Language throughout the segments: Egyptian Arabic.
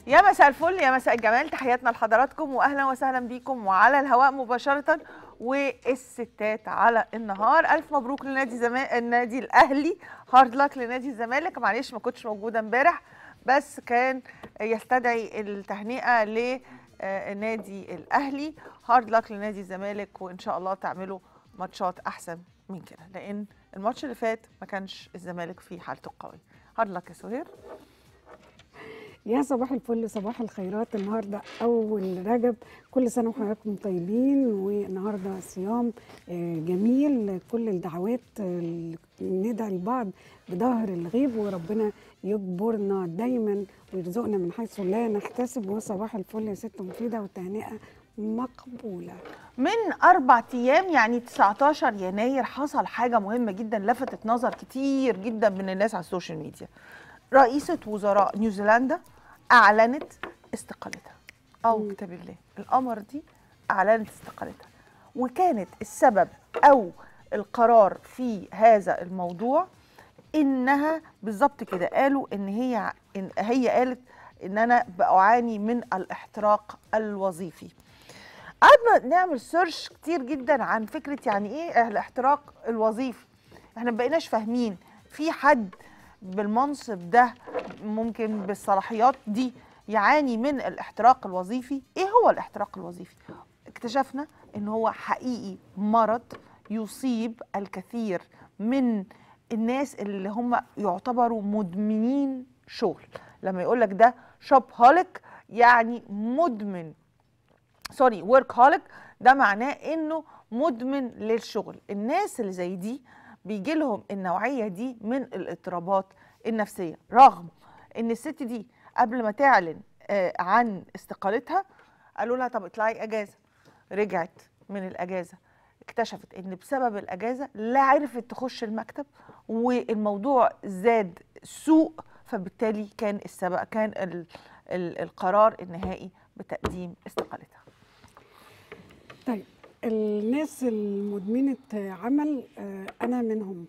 يا مساء الفل يا مساء الجمال تحياتنا لحضراتكم واهلا وسهلا بيكم وعلى الهواء مباشره والستات على النهار الف مبروك لنادي زمان النادي الاهلي هارد لك لنادي الزمالك معلش ما كنتش موجوده امبارح بس كان يستدعي التهنئه لنادي الاهلي هارد لك لنادي الزمالك وان شاء الله تعملوا ماتشات احسن من كده لان الماتش اللي فات ما كانش الزمالك في حالته القويه هارد لك يا سهير يا صباح الفل صباح الخيرات النهارده اول رجب كل سنه وحضراتكم طيبين والنهارده صيام آه، جميل كل الدعوات آه، ندعي لبعض بظهر الغيب وربنا يجبرنا دايما ويرزقنا من حيث لا نحتسب وصباح الفل يا ست مفيده والتهنئه مقبوله من أربع أيام يعني 19 يناير حصل حاجة مهمة جدا لفتت نظر كتير جدا من الناس على السوشيال ميديا رئيسة وزراء نيوزيلندا أعلنت استقالتها أو كتاب الله القمر دي أعلنت استقالتها وكانت السبب أو القرار في هذا الموضوع إنها بالظبط كده قالوا إن هي إن هي قالت إن أنا بعاني من الاحتراق الوظيفي قعدنا نعمل سيرش كتير جدا عن فكره يعني ايه الاحتراق الوظيفي احنا ما بقيناش فاهمين في حد بالمنصب ده ممكن بالصلاحيات دي يعاني من الاحتراق الوظيفي ايه هو الاحتراق الوظيفي اكتشفنا ان هو حقيقي مرض يصيب الكثير من الناس اللي هم يعتبروا مدمنين شغل لما يقول لك ده شوب هوليك يعني مدمن سوري ورك هوليك ده معناه انه مدمن للشغل الناس اللي زي دي بيجي لهم النوعيه دي من الاضطرابات النفسيه رغم ان الست دي قبل ما تعلن آه، عن استقالتها قالوا لها طب اطلعي اجازه رجعت من الاجازه اكتشفت ان بسبب الاجازه لا عرفت تخش المكتب والموضوع زاد سوء فبالتالي كان السبب كان ال ال القرار النهائي بتقديم استقالتها طيب الناس المدمنة عمل آه، أنا منهم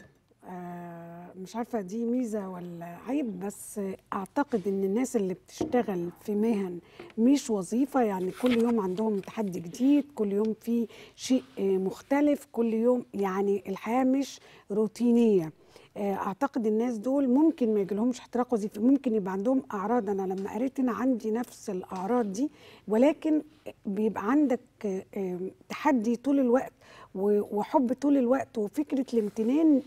آه، مش عارفة دي ميزة ولا عيب بس أعتقد إن الناس اللي بتشتغل في مهن مش وظيفة يعني كل يوم عندهم تحدي جديد كل يوم في شيء آه، مختلف كل يوم يعني الحياة مش روتينية آه، اعتقد الناس دول ممكن ما يجيلهمش احتراق وظيفي ممكن يبقى عندهم اعراض انا لما قريت انا عندي نفس الاعراض دي ولكن بيبقى عندك آه، آه، تحدي طول الوقت و- وحب طول الوقت وفكره الامتنان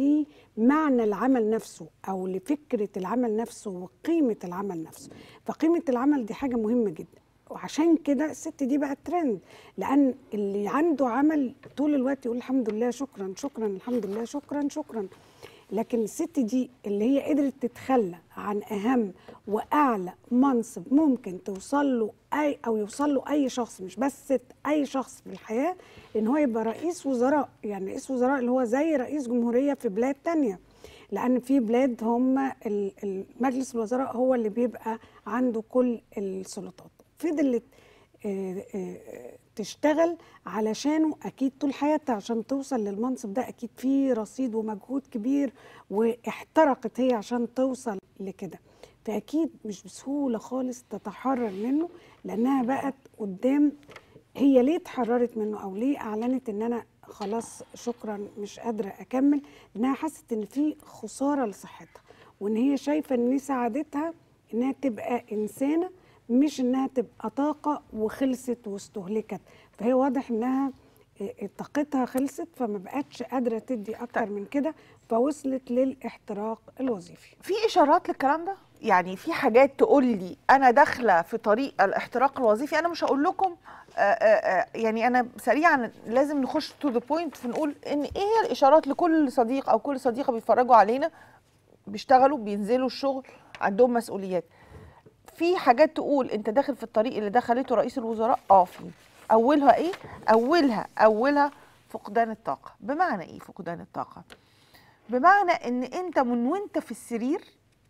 لمعنى العمل نفسه او لفكره العمل نفسه وقيمه العمل نفسه فقيمه العمل دي حاجه مهمه جدا وعشان كده الست دي بقت ترند لان اللي عنده عمل طول الوقت يقول الحمد لله شكرا شكرا الحمد لله شكرا شكرا لكن الست دي اللي هي قدرت تتخلى عن اهم واعلى منصب ممكن توصل له اي او يوصل له اي شخص مش بس ست اي شخص في الحياه ان هو يبقى رئيس وزراء يعني رئيس وزراء اللي هو زي رئيس جمهوريه في بلاد تانية لان في بلاد هم ال- ال- مجلس الوزراء هو اللي بيبقى عنده كل السلطات فضلت آه، آه، تشتغل علشانه اكيد طول حياتها عشان توصل للمنصب ده اكيد في رصيد ومجهود كبير واحترقت هي عشان توصل لكده فاكيد مش بسهوله خالص تتحرر منه لانها بقت قدام هي ليه اتحررت منه او ليه اعلنت ان انا خلاص شكرا مش قادره اكمل لانها حست ان في خساره لصحتها وان هي شايفه ان سعادتها انها تبقى انسانه مش انها تبقى طاقه وخلصت واستهلكت فهي واضح انها إيه، طاقتها خلصت فما بقتش قادره تدي اكتر من كده فوصلت للاحتراق الوظيفي في اشارات للكلام ده يعني في حاجات تقول لي انا داخله في طريق الاحتراق الوظيفي انا مش هقول لكم آه، آه، آه، يعني انا سريعا لازم نخش تو ذا بوينت فنقول ان ايه هي الاشارات لكل صديق او كل صديقه بيتفرجوا علينا بيشتغلوا بينزلوا الشغل عندهم مسؤوليات في حاجات تقول انت داخل في الطريق اللي دخلته رئيس الوزراء اه في اولها ايه اولها اولها فقدان الطاقه بمعنى ايه فقدان الطاقه بمعنى ان انت من وانت في السرير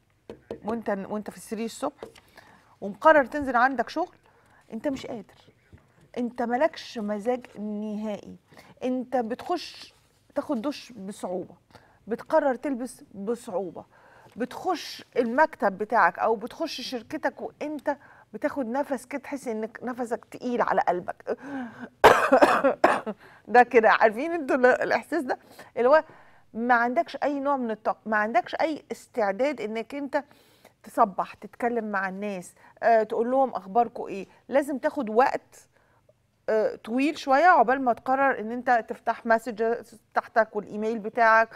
وانت وانت في السرير الصبح ومقرر تنزل عندك شغل انت مش قادر انت مالكش مزاج نهائي انت بتخش تاخد دش بصعوبه بتقرر تلبس بصعوبه بتخش المكتب بتاعك او بتخش شركتك وانت بتاخد نفس كده تحس انك نفسك تقيل على قلبك ده كده عارفين انتوا ال- الاحساس ده اللي هو ما عندكش اي نوع من الطاقه ما عندكش اي استعداد انك انت تصبح تتكلم مع الناس آه، تقول لهم اخباركم ايه لازم تاخد وقت آه، طويل شويه عقبال ما تقرر ان انت تفتح مسج تحتك والايميل بتاعك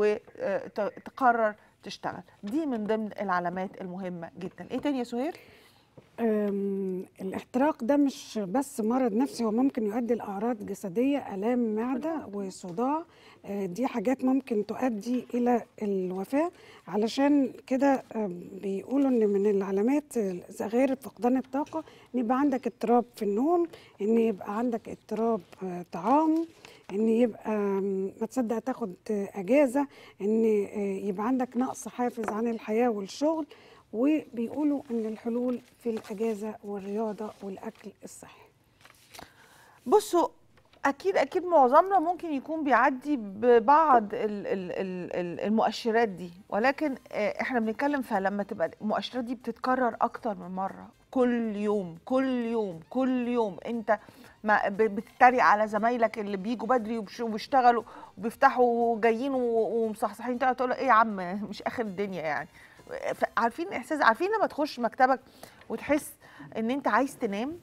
وتقرر تشتغل دي من ضمن العلامات المهمه جدا ايه تاني يا سهير أم، الاحتراق ده مش بس مرض نفسي هو ممكن يؤدي لأعراض جسدية آلام معدة وصداع آه، دي حاجات ممكن تؤدي إلى الوفاة علشان كده آم، بيقولوا إن من العلامات آه، غير فقدان الطاقة إن يبقى عندك اضطراب في النوم إن يبقى عندك اضطراب آه، طعام ان يبقى آم، ما تصدق تاخد آه، اجازه ان آه، يبقى عندك نقص حافز عن الحياه والشغل وبيقولوا ان الحلول في الاجازه والرياضه والاكل الصحي بصوا اكيد اكيد معظمنا ممكن يكون بيعدي ببعض ال- ال- ال- ال- المؤشرات دي ولكن آه، احنا بنتكلم فلما تبقى المؤشرات دي بتتكرر اكتر من مره كل يوم كل يوم كل يوم انت ما ب- بتتريق على زمايلك اللي بيجوا بدري وبش- وبيشتغلوا وبيفتحوا جايين و- ومصحصحين تقعد تقول ايه يا عم مش اخر الدنيا يعني ف- عارفين احساس عارفين لما تخش مكتبك وتحس ان انت عايز تنام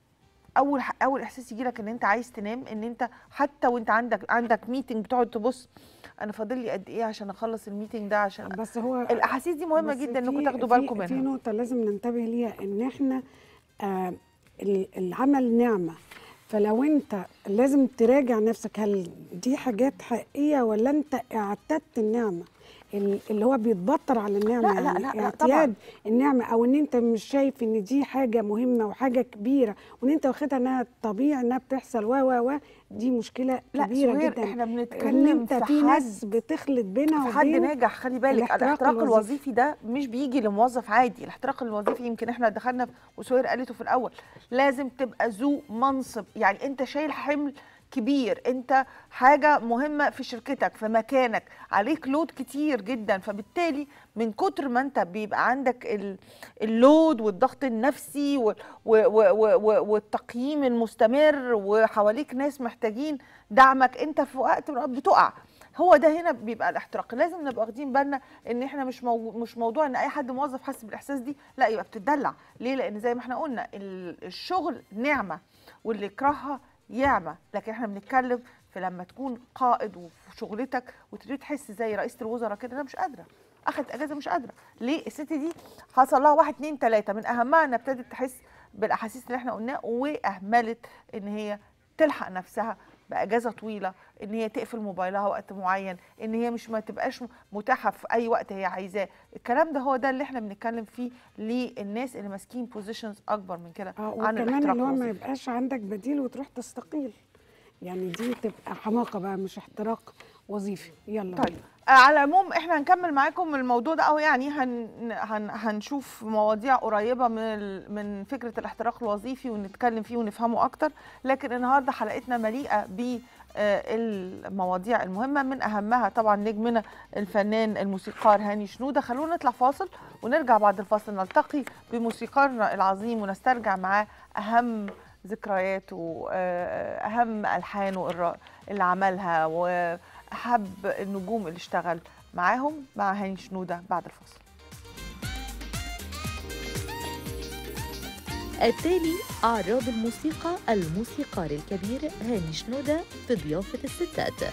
اول ح- اول احساس يجي لك ان انت عايز تنام ان انت حتى وانت عندك عندك ميتنج بتقعد تبص انا فاضل لي قد ايه عشان اخلص الميتنج ده عشان بس هو الاحاسيس دي مهمه بس جدا انكم في- تاخدوا في- بالكم في منها نقطه لازم ننتبه ليها ان احنا آه ال- العمل نعمه فلو انت لازم تراجع نفسك هل دي حاجات حقيقيه ولا انت اعتدت النعمه ال- اللي هو بيتبطر على النعمه لا، لا، يعني لا، لا، اعتياد طبعاً. النعمه او ان انت مش شايف ان دي حاجه مهمه وحاجه كبيره وان انت واخدها انها طبيعي انها بتحصل و و و دي مشكله لا كبيره سهير جدا احنا ان بنتكلم انت في في حد ناس بتخلط بينها في حد وبين ناجح خلي بالك الاحتراق الاحتراق الوظيفي. الوظيفي ده مش بيجي لموظف عادي الاحتراق الوظيفي يمكن احنا دخلنا في- وسهير قالته في الاول لازم تبقى ذو منصب يعني انت شايل حمل كبير انت حاجه مهمه في شركتك في مكانك عليك لود كتير جدا فبالتالي من كتر ما انت بيبقى عندك ال- اللود والضغط النفسي و- و- و- و- و- والتقييم المستمر وحواليك ناس محتاجين دعمك انت في وقت من الأوقات بتقع هو ده هنا بيبقى الاحتراق لازم نبقى واخدين بالنا ان احنا مش مو... مش موضوع ان اي حد موظف حاسس بالاحساس دي لا يبقى بتدلع ليه لان زي ما احنا قلنا ال- الشغل نعمه واللي يكرهها يعمى لكن احنا بنتكلم في لما تكون قائد وفي شغلتك وتبتدي تحس زي رئيسه الوزراء كده انا مش قادره اخدت اجازه مش قادره ليه الست دي حصل لها واحد اتنين تلاته من اهمها انها ابتدت تحس بالاحاسيس اللي احنا قلناها واهملت ان هي تلحق نفسها باجازه طويله ان هي تقفل موبايلها وقت معين ان هي مش ما تبقاش متاحه في اي وقت هي عايزاه الكلام ده هو ده اللي احنا بنتكلم فيه للناس اللي ماسكين بوزيشنز اكبر من كده اه عن وكمان الاحتراق اللي هو ما الوظيفي. يبقاش عندك بديل وتروح تستقيل يعني دي تبقى حماقه بقى مش احتراق وظيفي يلا طيب آه، على العموم احنا هنكمل معاكم الموضوع ده او يعني هن هن هنشوف مواضيع قريبه من ال- من فكره الاحتراق الوظيفي ونتكلم فيه ونفهمه اكتر لكن النهارده حلقتنا مليئه ب آه، المواضيع المهمه من اهمها طبعا نجمنا الفنان الموسيقار هاني شنوده خلونا نطلع فاصل ونرجع بعد الفاصل نلتقي بموسيقارنا العظيم ونسترجع معاه اهم ذكرياته واهم الحانه الر- اللي عملها واحب النجوم اللي اشتغل معاهم مع هاني شنوده بعد الفاصل التالي أعراض الموسيقى الموسيقار الكبير هاني شنودة في ضيافة الستات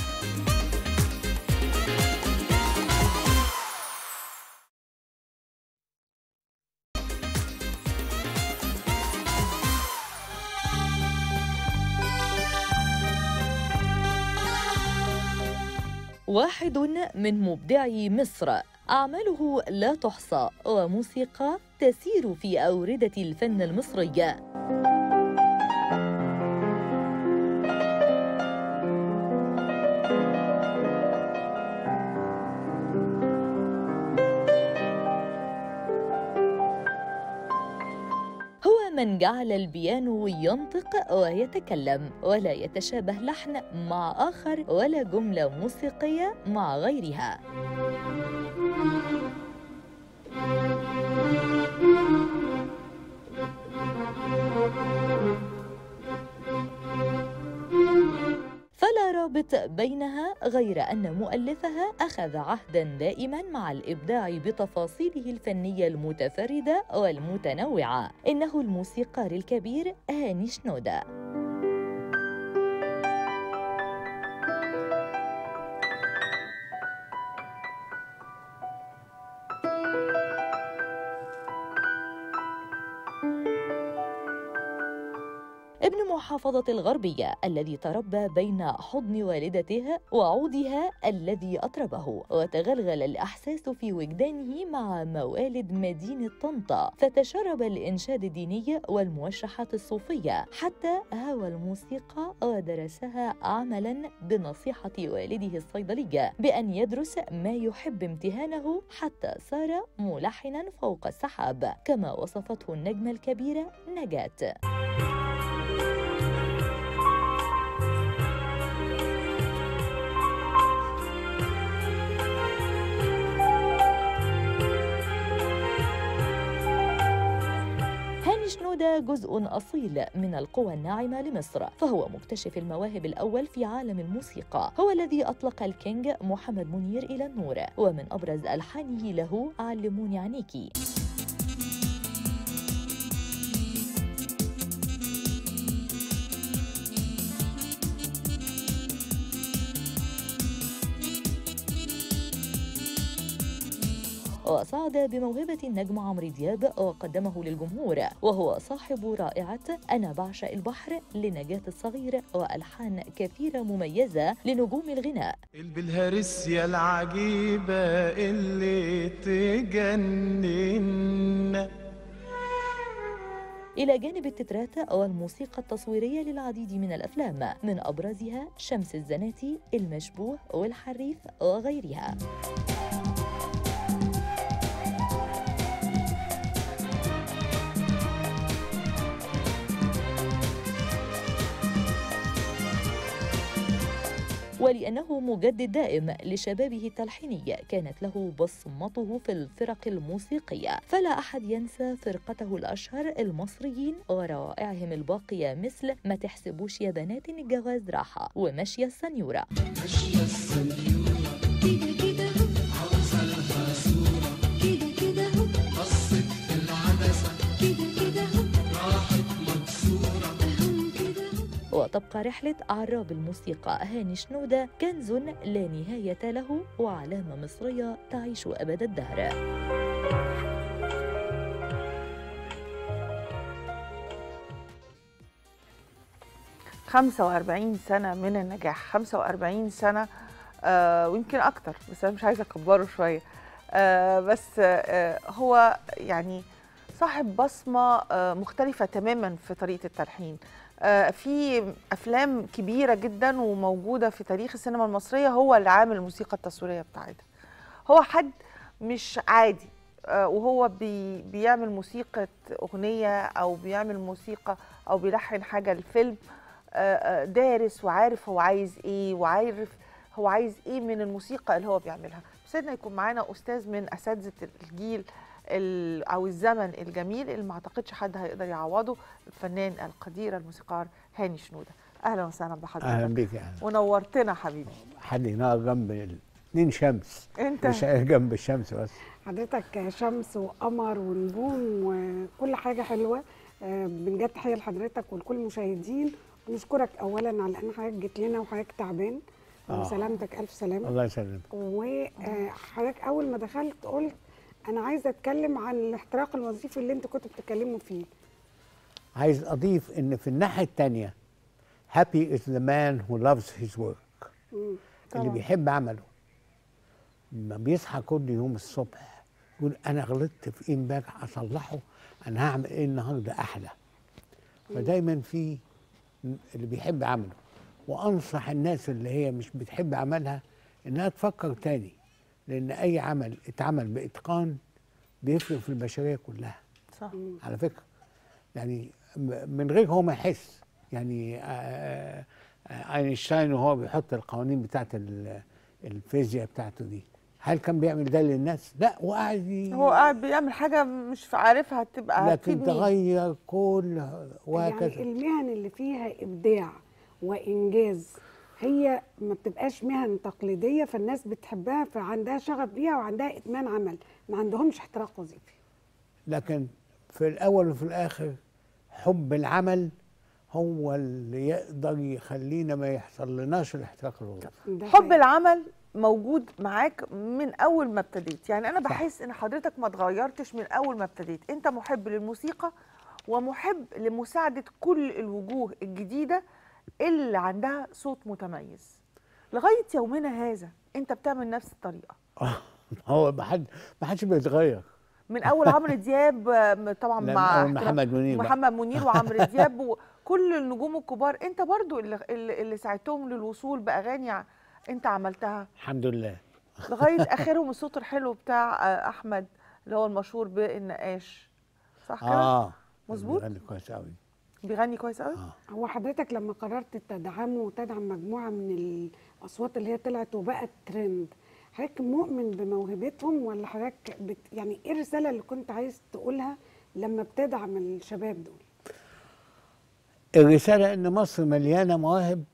واحد من مبدعي مصر أعماله لا تحصى وموسيقى تسير في أوردة الفن المصري هو من جعل البيانو ينطق ويتكلم ولا يتشابه لحن مع آخر ولا جملة موسيقية مع غيرها ضابط بينها غير أن مؤلفها أخذ عهدا دائما مع الإبداع بتفاصيله الفنية المتفردة والمتنوعة إنه الموسيقار الكبير هاني شنودة ابن محافظة الغربية الذي تربى بين حضن والدته وعودها الذي أطربه وتغلغل الإحساس في وجدانه مع موالد مدينة طنطا فتشرب الإنشاد الديني والموشحات الصوفية حتى هوى الموسيقى ودرسها عملا بنصيحة والده الصيدلية بأن يدرس ما يحب امتهانه حتى صار ملحنا فوق السحاب كما وصفته النجمة الكبيرة نجاة هاني شنودة جزء أصيل من القوى الناعمة لمصر فهو مكتشف المواهب الأول في عالم الموسيقى هو الذي أطلق الكينج محمد منير إلى النور ومن أبرز ألحانه له علموني عنيكي وصعد بموهبة النجم عمرو دياب وقدمه للجمهور وهو صاحب رائعة أنا بعشق البحر لنجاة الصغير وألحان كثيرة مميزة لنجوم الغناء بالهرسيا العجيبة اللي تجنن إلى جانب التترات والموسيقى التصويرية للعديد من الأفلام من أبرزها شمس الزناتي المشبوه والحريف وغيرها ولأنه مجدد دائم لشبابه التلحيني كانت له بصمته في الفرق الموسيقية فلا أحد ينسى فرقته الأشهر المصريين وروائعهم الباقية مثل ما تحسبوش يا بنات إن الجواز راحة ومشي السنيورة كده كده هو كده كده هو كده كده هو أهم كده هو وتبقى رحلة عراب الموسيقى هاني شنودة كنز لا نهاية له وعلامة مصرية تعيش أبد الدهر 45 سنة من النجاح 45 سنة آه ويمكن أكتر بس أنا مش عايزة أكبره شوية آه بس آه هو يعني صاحب بصمة آه مختلفة تماما في طريقة التلحين آه في أفلام كبيرة جدا وموجودة في تاريخ السينما المصرية هو اللي عامل الموسيقى التصويرية بتاعتها هو حد مش عادي آه، وهو بي بيعمل موسيقى أغنية أو بيعمل موسيقى أو بيلحن حاجة لفيلم آه، آه، دارس وعارف هو عايز إيه وعارف هو عايز إيه من الموسيقى اللي هو بيعملها سيدنا يكون معانا أستاذ من أساتذة الجيل ال- أو الزمن الجميل اللي ما أعتقدش حد هيقدر يعوضه الفنان القدير الموسيقار هاني شنودة أهلا وسهلا بحضرتك اهلا بيك يعني ونورتنا حبيبي حد ينام جنب اثنين شمس أنت مش جنب الشمس بس حضرتك شمس وقمر ونجوم وكل حاجه حلوه آه، بنجد تحيه لحضرتك ولكل المشاهدين ونشكرك اولا على ان حضرتك جيت لنا وحضرتك تعبان آه. وسلامتك الف سلامه الله يسلمك وحضرتك اول ما دخلت قلت انا عايزه اتكلم عن الاحتراق الوظيفي اللي انت كنت بتتكلموا فيه عايز اضيف ان في الناحيه الثانيه happy is the man who loves his work مم. اللي طبعاً. بيحب عمله لما بيصحى كل يوم الصبح يقول انا غلطت في ايه امبارح اصلحه انا هعمل ايه النهارده احلى فدايما في اللي بيحب عمله وانصح الناس اللي هي مش بتحب عملها انها تفكر تاني لان اي عمل اتعمل باتقان بيفرق في البشريه كلها صح على فكره يعني م- من غير هو ما يحس يعني آه، آه، اينشتاين وهو بيحط القوانين بتاعت ال- الفيزياء بتاعته دي هل كان بيعمل ده للناس؟ لا وقاعد ي- هو قاعد بيعمل حاجة مش عارفها تبقى لكن هتفيد مين تغير كل وهكذا يعني المهن اللي فيها ابداع وانجاز هي ما بتبقاش مهن تقليديه فالناس بتحبها فعندها شغف بيها وعندها ادمان عمل ما عندهمش احتراق وظيفي لكن في الاول وفي الاخر حب العمل هو اللي يقدر يخلينا ما يحصل لناش الاحتراق الوظيفي ده حب حقيقي. العمل موجود معاك من اول ما ابتديت يعني انا بحس ان حضرتك ما اتغيرتش من اول ما ابتديت انت محب للموسيقى ومحب لمساعده كل الوجوه الجديده اللي عندها صوت متميز لغايه يومنا هذا انت بتعمل نفس الطريقه هو ما حد ما حدش بيتغير من اول عمرو دياب آم، طبعا لا، مع من أول احترام- محمد منير بقى. محمد منير وعمرو دياب وكل النجوم الكبار انت برضو اللي, اللي اللي ساعدتهم للوصول باغاني ع- انت عملتها الحمد لله لغايه اخرهم الصوت الحلو بتاع آه، احمد اللي هو المشهور بالنقاش صح كده اه مظبوط؟ بيغني كويس قوي بيغني كويس قوي آه. هو حضرتك لما قررت تدعمه وتدعم مجموعه من الاصوات اللي هي طلعت وبقت ترند حضرتك مؤمن بموهبتهم ولا حضرتك بت يعني ايه الرساله اللي كنت عايز تقولها لما بتدعم الشباب دول؟ الرساله ان مصر مليانه مواهب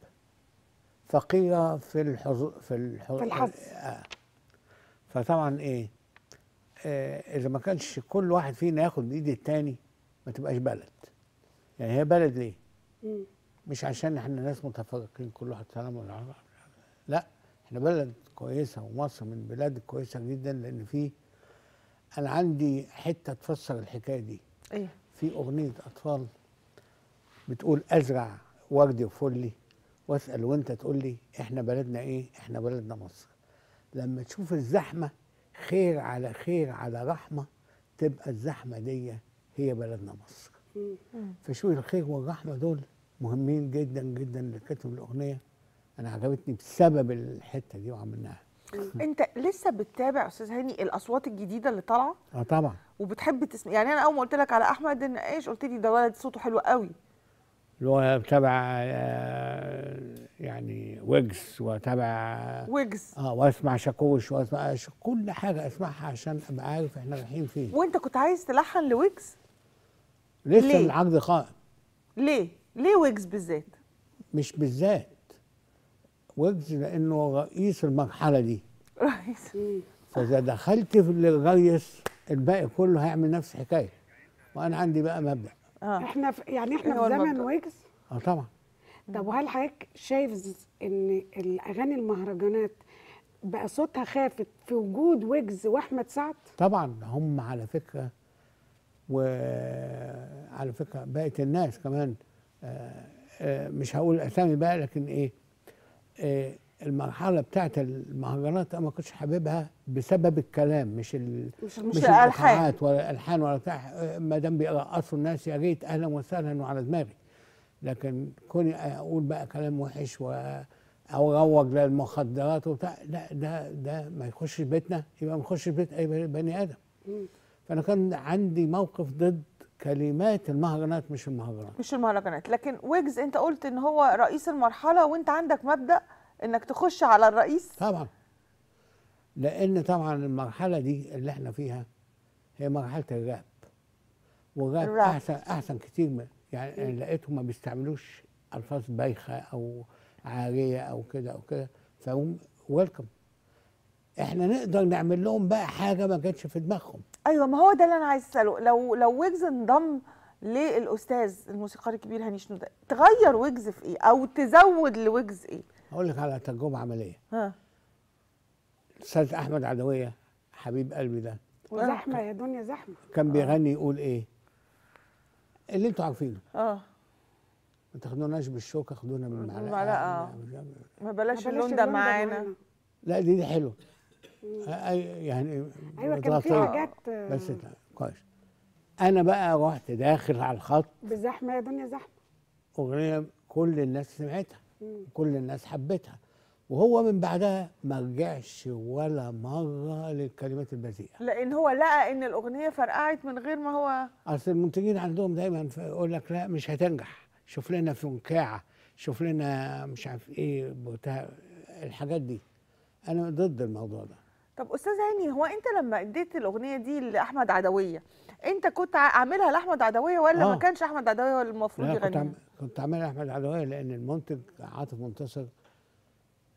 فقيره في الحظ في الح... في الحظ. آه. فطبعا ايه آه اذا ما كانش كل واحد فينا ياخد بايد التاني ما تبقاش بلد يعني هي بلد ليه مم. مش عشان احنا ناس متفرقين كل واحد سلام ولا عرب. لا احنا بلد كويسه ومصر من البلاد الكويسه جدا لان في انا عندي حته تفسر الحكايه دي ايه في اغنيه اطفال بتقول ازرع ورد وفلي واسال وانت تقول لي احنا بلدنا ايه احنا بلدنا مصر لما تشوف الزحمه خير على خير على رحمه تبقى الزحمه دي هي بلدنا مصر مم. فشوف الخير والرحمه دول مهمين جدا جدا لكتب الاغنيه انا عجبتني بسبب الحته دي وعملناها انت لسه بتتابع استاذ هاني الاصوات الجديده اللي طالعه اه طبعا وبتحب تسمع يعني انا اول ما قلت لك على احمد النقاش قلت لي ده ولد صوته حلو قوي اللي هو تبع آه، يعني ويجز وتبع ويجز اه واسمع شاكوش واسمع ش- كل حاجه اسمعها عشان ابقى عارف احنا رايحين فين وانت كنت عايز تلحن لويجز لسه ليه؟ العقد قائم ليه ليه ويجز بالذات مش بالذات ويجز لانه رئيس المرحله دي رئيس مم. فاذا دخلت في الرئيس الباقي كله هيعمل نفس الحكايه وانا عندي بقى مبدا اه احنا في يعني إيه احنا هو في زمن المبدأ؟ ويجز اه طبعا طب وهل حضرتك شايف ز- ان الاغاني المهرجانات بقى صوتها خافت في وجود ويجز واحمد سعد؟ طبعا هم على فكره وعلى فكره بقت الناس كمان آه، آه، مش هقول اسامي بقى لكن ايه آه، المرحله بتاعت المهرجانات انا ما كنتش حاببها بسبب الكلام مش ال مش مش الموسيقى الألحان. الإيقاعات ولا الالحان ولا بتاع آه، ما دام بيرقصوا الناس يا ريت اهلا وسهلا وعلى دماغي لكن كوني اقول بقى كلام وحش و او اروج للمخدرات وبتاع لا ده ده ما يخشش بيتنا يبقى ما يخشش بيت اي بني ادم مم. فانا كان عندي موقف ضد كلمات المهرجانات مش المهرجانات مش المهرجانات لكن ويجز انت قلت ان هو رئيس المرحله وانت عندك مبدا انك تخش على الرئيس طبعا لان طبعا المرحله دي اللي احنا فيها هي مرحله الراب والراب الراب. احسن احسن كتير من يعني أنا لقيتهم ما بيستعملوش الفاظ بايخه او عاريه او كده او كده فهم ويلكم احنا نقدر نعمل لهم بقى حاجه ما كانتش في دماغهم ايوه ما هو ده اللي انا عايز اساله لو لو ويجز انضم للاستاذ الموسيقار الكبير هاني شنوده تغير ويجز في ايه او تزود لويجز ايه هقول لك على تجربه عمليه ها الاستاذ احمد عدويه حبيب قلبي ده وزحمه يا دنيا زحمه كان بيغني يقول ايه اللي انتوا عارفينه اه ما تاخدوناش بالشوكه خدونا بالمعلقه بالمعلقة، آه. ما بلاش ما اللون ده معانا لا دي دي حلوه أي- يعني ايوه كان في متغطية. حاجات آه، بس لا، كويس انا بقى رحت داخل على الخط بزحمه يا دنيا زحمه اغنيه كل الناس سمعتها مم. كل الناس حبتها وهو من بعدها ما رجعش ولا مره للكلمات البذيئه لان هو لقى ان الاغنيه فرقعت من غير ما هو اصل المنتجين عندهم دايما ف- يقول لك لا مش هتنجح شوف لنا فنكاعه شوف لنا مش عارف ايه بتاع الحاجات دي انا ضد الموضوع ده طب استاذ هاني هو انت لما اديت الاغنيه دي لاحمد عدويه انت كنت ع- عاملها لاحمد عدويه ولا آه. ما كانش احمد عدويه هو المفروض لا كنت يغنيها عم... كنت عامل احمد عدويه لان المنتج عاطف منتصر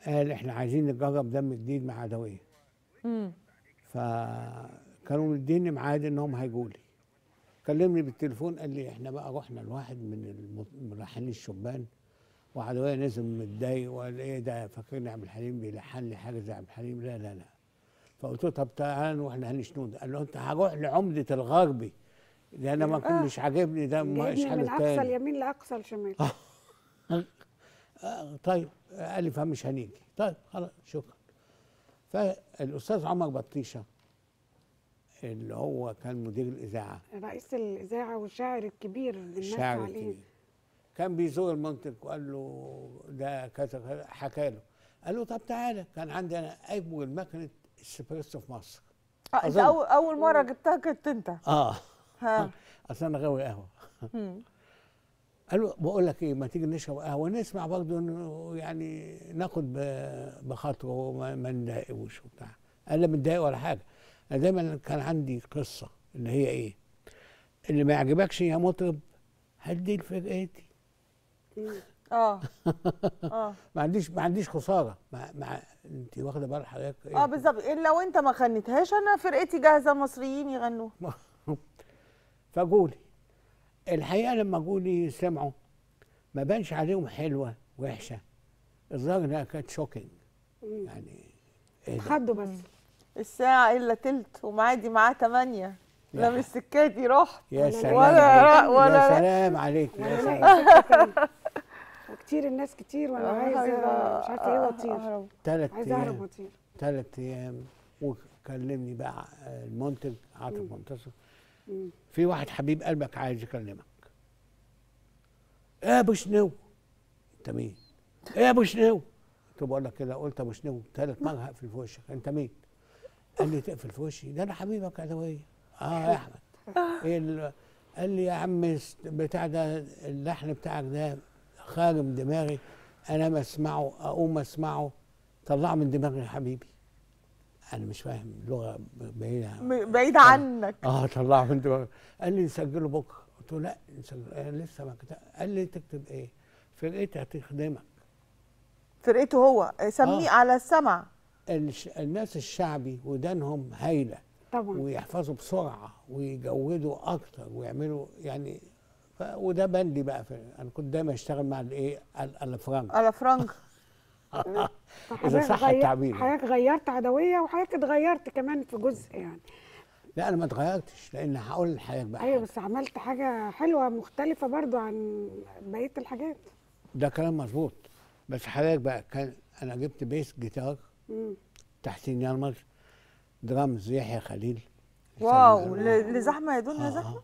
قال احنا عايزين نجرب دم جديد مع عدويه مم. فكانوا مديني ميعاد انهم هيجوا لي كلمني بالتليفون قال لي احنا بقى رحنا لواحد من الم- ملحنين الشبان وعدويه نزل متضايق وقال ايه ده فاكرني عبد الحليم بيلحن لي حاجه زي عبد الحليم لا لا لا فقلت له طب تعالى نروح لهاني شنودة قال له انت هروح لعمده الغربي ده انا ما كنت مش عاجبني ده ما جايبني حاله من اقصى تاني اليمين لاقصى الشمال آه، طيب قال لي فمش هنيجي طيب خلاص شكرا فالاستاذ عمر بطيشه اللي هو كان مدير الاذاعه رئيس الاذاعه والشاعر الكبير اللي الناس الشاعر عليه الكبير كان بيزور المنطق وقال له ده كذا كذا حكى له قال له طب تعالى كان عندي انا اول مكنه اسبريسو في مصر آه، انت أظن. اول اول مره جبتها كنت انت اه ها اصل انا غاوي قهوه مم. قال له بقول لك ايه ما تيجي نشرب قهوه نسمع برضه انه يعني ناخد ب- بخاطره وما ما نضايقوش وبتاع قال لا متضايق ولا حاجه انا دايما كان عندي قصه اللي هي ايه اللي ما يعجبكش يا مطرب هدي لفرقتي اه اه ما عنديش ما عنديش خساره ما ما انت واخده بال حضرتك إيه؟ اه بالظبط إن لو انت ما غنيتهاش انا فرقتي جاهزه مصريين يغنوها فجولي الحقيقه لما جولي سمعوا ما بانش عليهم حلوه وحشه الظاهر انها كانت شوكينج يعني ايه ده؟ خدوا بس الساعه الا تلت ومعادي معاه تمانية لا مش سكاتي رحت يا سلام ولا عليك. لا ولا يا لا. سلام عليك يا ولا سلام لاقي سكة تاني. وكتير الناس كتير وانا عايزة عايزه مش عارفه ايه واطير أهرب. ثلاث عايزه اهرب ايام واطير ثلاث ايام وكلمني بقى المنتج عاطف منتصر مم. في واحد حبيب قلبك عايز يكلمك ايه يا ابو شنو انت مين ايه يا ابو شنو قلت له بقول لك كده قلت ابو شنو ثالث مره هقفل في وشك انت مين قال لي تقفل في وشي ده انا حبيبك عدويه اه يا احمد ايه ال- قال لي يا عم الس- بتاع ده اللحن بتاعك ده خارج من دماغي انا ما اسمعه اقوم اسمعه طلعه من دماغي يا حبيبي انا مش فاهم لغه بعيده م- بعيد عنك اه طلعه من دماغي قال لي نسجله بكره قلت له لا نسجل آه لسه ما كتب قال لي تكتب ايه فرقتي هتخدمك فرقته هو سميه آه. على السمع الش... الناس الشعبي ودانهم هايله طبعا ويحفظوا بسرعه ويجودوا اكتر ويعملوا يعني ف... وده بندي بقى في... انا كنت دايما اشتغل مع الايه ال- الافرنج على فرنك إذا صح غير- التعبير يعني. حضرتك غيرت عدويه وحضرتك اتغيرت كمان في جزء يعني لا انا ما اتغيرتش لان هقول لحضرتك بقى ايوه حاجة. بس عملت حاجه حلوه مختلفه برضو عن بقيه الحاجات ده كلام مظبوط بس حضرتك بقى كان انا جبت بيس جيتار مم. تحسين يلمز درامز يحيى خليل واو يسمى- ل- لزحمه يا دنيا آه، زحمه آه.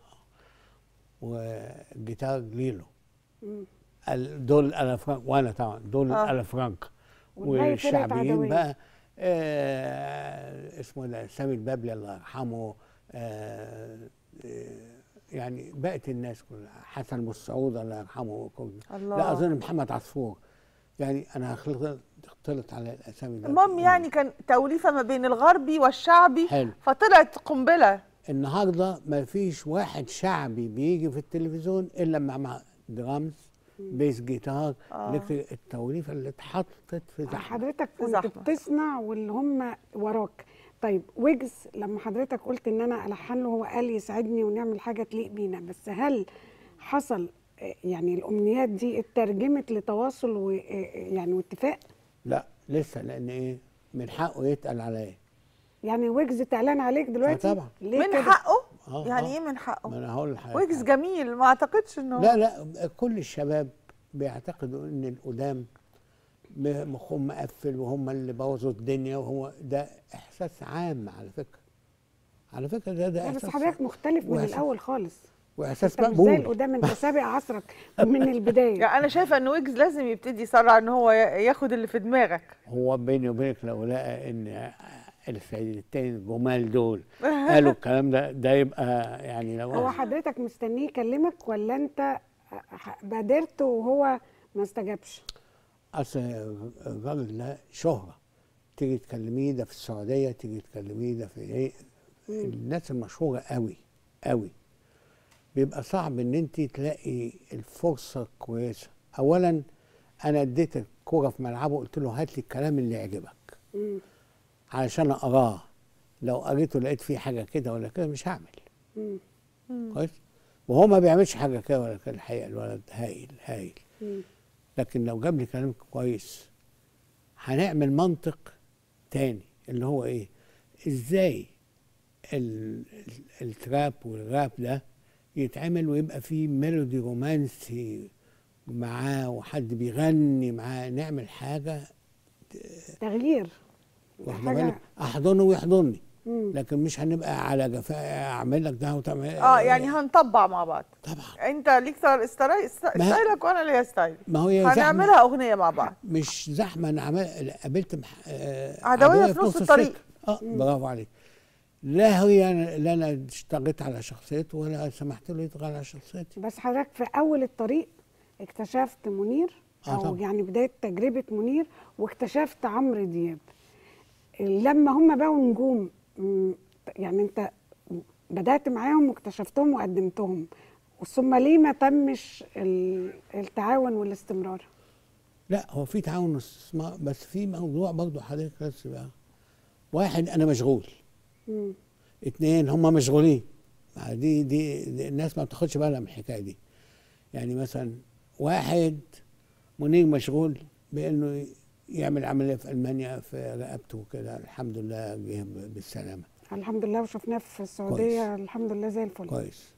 وجيتار ليلو مم. ال- دول الافرانك وانا طبعا دول آه. الافرانك والباقي فرقة والشعبيين عدوية. بقى آه اسمه ده سامي البابلي الله يرحمه آه آه، يعني بقت الناس كلها حسن مسعود الله يرحمه كله الله. لا اظن محمد عصفور يعني انا خلطت اختلط على الاسامي ده. المهم يعني كان توليفه ما بين الغربي والشعبي حلو. فطلعت قنبله النهارده ما فيش واحد شعبي بيجي في التلفزيون الا مع- مع درامز بيس جيتار إلكتريك، التوليفه اللي اتحطت في زحمه حضرتك كنت زحمة. بتصنع واللي هم وراك طيب ويجز لما حضرتك قلت ان انا الحن له هو قال يساعدني ونعمل حاجه تليق بينا بس هل حصل آه، يعني الامنيات دي اترجمت لتواصل ويعني واتفاق لا لسه لان ايه من حقه يتقل عليا يعني ويجز تعلن عليك دلوقتي آه طبعا. ليه من كده؟ حقه آه، يعني آه. ايه من حقه ما انا هقول لحضرتك ويجز حاجة. جميل ما اعتقدش انه لا لا كل الشباب بيعتقدوا ان القدام م- مخهم مقفل وهم اللي بوظوا الدنيا وهو ده احساس عام على فكره على فكره ده ده لا، بس احساس حضرتك مختلف من وإحساس- الاول خالص واحساس انت مش زي مقبول القدام انت سابق عصرك من البدايه يعني انا شايفه ان ويجز لازم يبتدي يسرع ان هو ي- ياخد اللي في دماغك هو بيني وبينك لو لقى ان السيدتين الجمال دول قالوا الكلام ده ده يبقى يعني لو هو حضرتك مستنيه يكلمك ولا انت ح- بادرت وهو ما استجابش اصل الراجل ده شهره تيجي تكلميه ده في السعوديه تيجي تكلميه ده في ايه الناس المشهوره قوي قوي بيبقى صعب ان انت تلاقي الفرصه كويسه اولا انا اديتك كوره في ملعبه قلت له هات لي الكلام اللي يعجبك مم. علشان اقراه لو قريته لقيت فيه حاجه كده ولا كده مش هعمل مم. كويس وهو ما بيعملش حاجه كده ولا كده الحقيقه الولد هايل هايل مم. لكن لو جاب لي كلام كويس هنعمل منطق تاني اللي هو ايه ازاي ال- ال- التراب والراب ده يتعمل ويبقى فيه ميلودي رومانسي معاه وحد بيغني معاه نعمل حاجه تغيير واخد حاجة- بالك احضنه ويحضني مم. لكن مش هنبقى على جفاء اعمل لك ده وتعمل اه يعني هنطبع مع بعض طبعا انت ليك ستايل- ستايل- ما- ستايلك وانا ليا ستايل ما هي زحمة. هنعملها اغنيه مع بعض مش زحمه انا عمل قابلت مح... آه، عدوية في نص الطريق. السكة. اه برافو عليك لا هي لا انا اشتغلت على شخصيته ولا سمحت له يطغى على شخصيتي بس حضرتك في اول الطريق اكتشفت منير آه او طبعا. يعني بدايه تجربه منير واكتشفت عمرو دياب لما هم بقوا نجوم مم، يعني انت بدات معاهم واكتشفتهم وقدمتهم ثم ليه ما تمش ال- التعاون والاستمرار لا هو في تعاون واستثمار بس في موضوع برضه حضرتك بس بقى واحد انا مشغول مم. اتنين هم مشغولين ما دي, دي دي الناس ما بتاخدش بالها من الحكايه دي يعني مثلا واحد منير مشغول بانه يعمل عمليه في المانيا في رقبته كده الحمد لله جه ب- بالسلامه الحمد لله وشفناه في السعوديه الحمد لله زي الفل كويس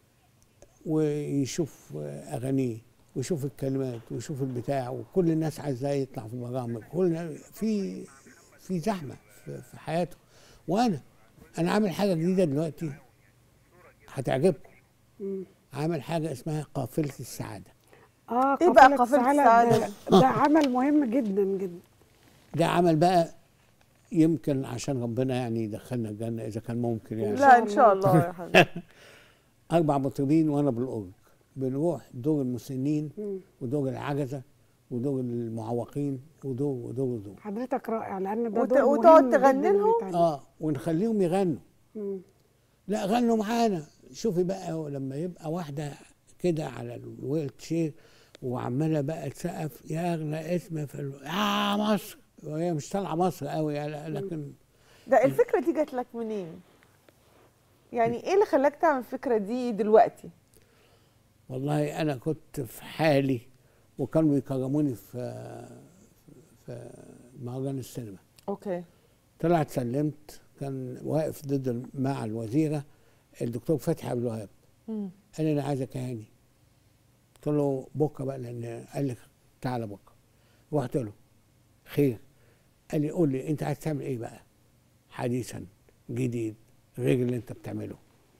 ويشوف اغانيه ويشوف الكلمات ويشوف البتاع وكل الناس عايزاه يطلع في البرامج كل في في زحمه في, في حياته وانا انا عامل حاجه جديده دلوقتي هتعجبكم مم. عامل حاجه اسمها قافله السعاده اه إيه بقى قافلة قافلة السعادة السعادة؟ ده, ده عمل مهم جدا جدا ده عمل بقى يمكن عشان ربنا يعني يدخلنا الجنه اذا كان ممكن يعني لا ان شاء الله يا حبيبي اربع مطربين وانا بالاورج بنروح دور المسنين مم. ودور العجزه ودور المعوقين ودور ودور ودور حضرتك رائع لان ده وت- دور وتقعد مهم تغني جداً لهم؟ ويتعمل. اه ونخليهم يغنوا مم. لا غنوا معانا شوفي بقى لما يبقى واحده كده على الويل تشير وعماله بقى تسقف يا اغلى اسم في ال... يا مصر وهي مش طالعه مصر قوي يعني لكن ده الفكره دي جات لك منين يعني ايه اللي خلاك تعمل الفكره دي دلوقتي والله انا كنت في حالي وكانوا بيكرموني في في مهرجان السينما اوكي طلعت سلمت كان واقف ضد مع الوزيره الدكتور فتحي عبد الوهاب مم. قال لي انا عايزك يا هاني قلت له بكره بقى لان قال لي تعالى بكره رحت له خير قال لي قول لي انت عايز تعمل ايه بقى حديثا جديد غير اللي انت بتعمله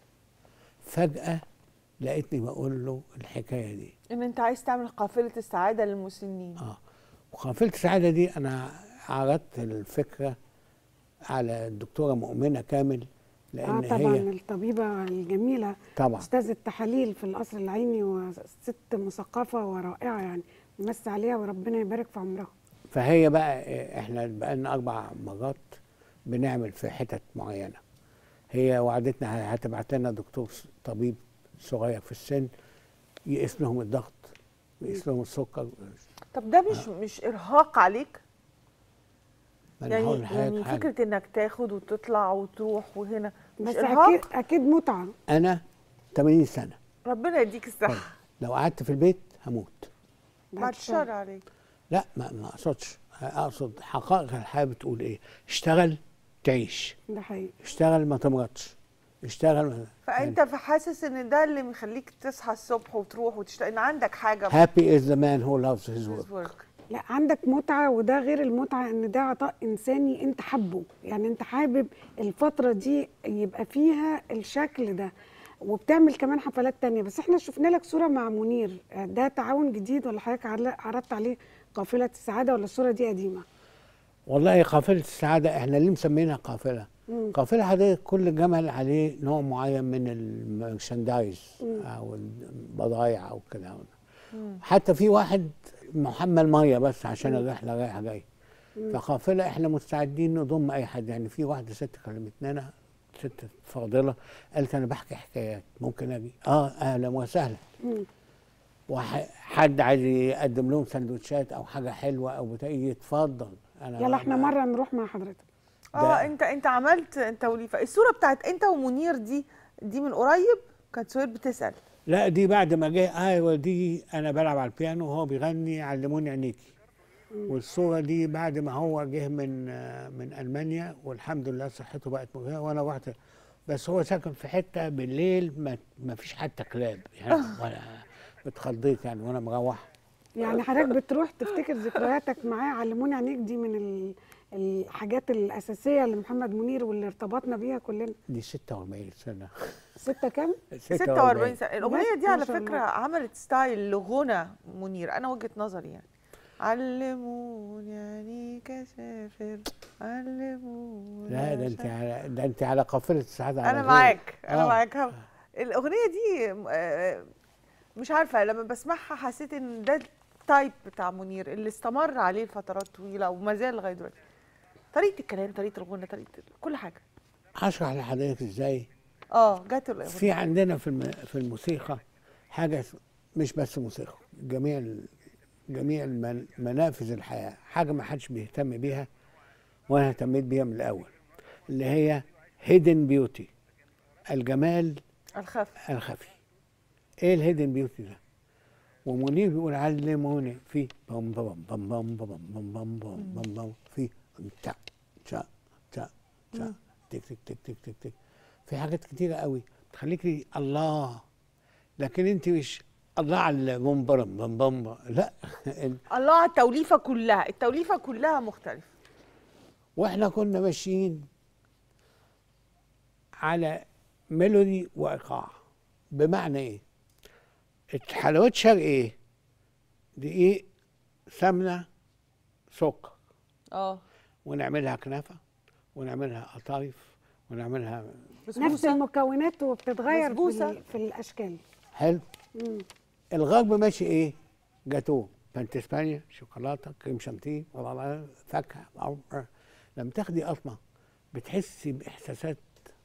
فجاه لقيتني بقول له الحكايه دي ان انت عايز تعمل قافله السعاده للمسنين اه وقافله السعاده دي انا عرضت الفكره على الدكتوره مؤمنه كامل لان اه طبعا هي الطبيبه الجميله طبعا استاذ التحاليل في القصر العيني وست مثقفه ورائعه يعني نمسي عليها وربنا يبارك في عمرها فهي بقى إيه، احنا بقالنا اربع مرات بنعمل في حتت معينه هي وعدتنا هتبعت لنا دكتور س- طبيب صغير في السن يقيس لهم الضغط ويقيس لهم السكر طب ده مش مش ارهاق عليك ما أنا يعني هقول لحضرتك يعني حاجة. فكره انك تاخد وتطلع وتروح وهنا مش بس ارهاق اكيد اكيد متعه انا 80 سنه ربنا يديك الصحه لو قعدت في البيت هموت بعد الشر عليك لا ما ما اقصدش اقصد حقائق الحياه بتقول ايه اشتغل تعيش ده حقيقي اشتغل ما تمرضش اشتغل ما فانت فحاسس ان ده اللي مخليك تصحى الصبح وتروح وتشتغل ان عندك حاجه هابي از ذا مان هو لافز هيز His ورك work. لا عندك متعه وده غير المتعه ان ده عطاء انساني انت حبه يعني انت حابب الفتره دي يبقى فيها الشكل ده وبتعمل كمان حفلات تانية بس احنا شفنا لك صوره مع منير ده تعاون جديد ولا حضرتك عل- عرضت عليه قافله السعاده ولا الصوره دي قديمه والله قافلة السعادة احنا ليه مسمينها قافلة؟ مم. قافلة حضرتك كل جمل عليه نوع معين من المرشندايز او البضايع او كده حتى في واحد محمل ميه بس عشان الرحله رايحه جايه فقافله احنا مستعدين نضم اي حد يعني في واحده ست كلمتنا انا ست فاضله قالت انا بحكي حكايات ممكن اجي اه اهلا وسهلا مم. وحد عايز يقدم لهم سندوتشات او حاجه حلوه او بتاع يتفضل انا يلا احنا مره نروح مع حضرتك اه ده- انت انت عملت توليفه الصوره بتاعت انت ومنير دي دي من قريب كانت سهير بتسال لا دي بعد ما جه ايوه دي انا بلعب على البيانو وهو بيغني علموني عينيكي والصوره دي بعد ما هو جه من آه، من المانيا والحمد لله صحته بقت مجهزه وانا رحت بس هو ساكن في حته بالليل ما, ما فيش حتى كلاب يعني ولا اتخضيت يعني وانا مروح يعني حضرتك بتروح تفتكر ذكرياتك معاه علموني عينيك دي من ال- الحاجات الاساسيه لمحمد منير واللي ارتبطنا بيها كلنا دي 46 سنه ستة كام 46 سنه الاغنيه بس دي ما على شاء فكره الله. عملت ستايل لغنى منير انا وجهه نظري يعني علموني يعني كسافر علموني لا ده انت عشان- على ده انت على قافله السعاده على انا طول. معاك انا آه. معاك هم. الاغنيه دي آه، مش عارفه لما بسمعها حسيت ان ده التايب بتاع منير اللي استمر عليه لفترات طويله وما زال لغايه دلوقتي طريقه الكلام طريقه الغنى طريقه كل حاجه هشرح لحضرتك ازاي اه جات الاغنيه في عندنا في الم- في الموسيقى حاجه اس- مش بس موسيقى جميع ال- جميع المن- منافذ الحياه حاجه ما حدش بيهتم بيها وانا اهتميت بيها من الاول اللي هي هيدن بيوتي الجمال الخف الخفي ايه الهيدن بيوتي ده ومنير بيقول علموني في بم بم بم بم بم بم بم بم بم بم في تا تا تا تا تك تك تك تك تك تك في حاجات كتيرة قوي تخليكي الله لكن انت مش الله على بم برم بم بم لا ال- الله على التوليفه كلها التوليفه كلها مختلفه واحنا كنا ماشيين على ميلودي وايقاع بمعنى ايه الحلويات شرق ايه دقيق سمنه سكر اه ونعملها كنافه ونعملها قطايف ونعملها نفس بسبوسة. المكونات وبتتغير في, بسبوسة. ال- في الاشكال حلو مم. الغرب ماشي ايه جاتوه بنت اسبانيا شوكولاته كريم شانتيه فاكهه أو- لما تاخدي قطمه بتحسي باحساسات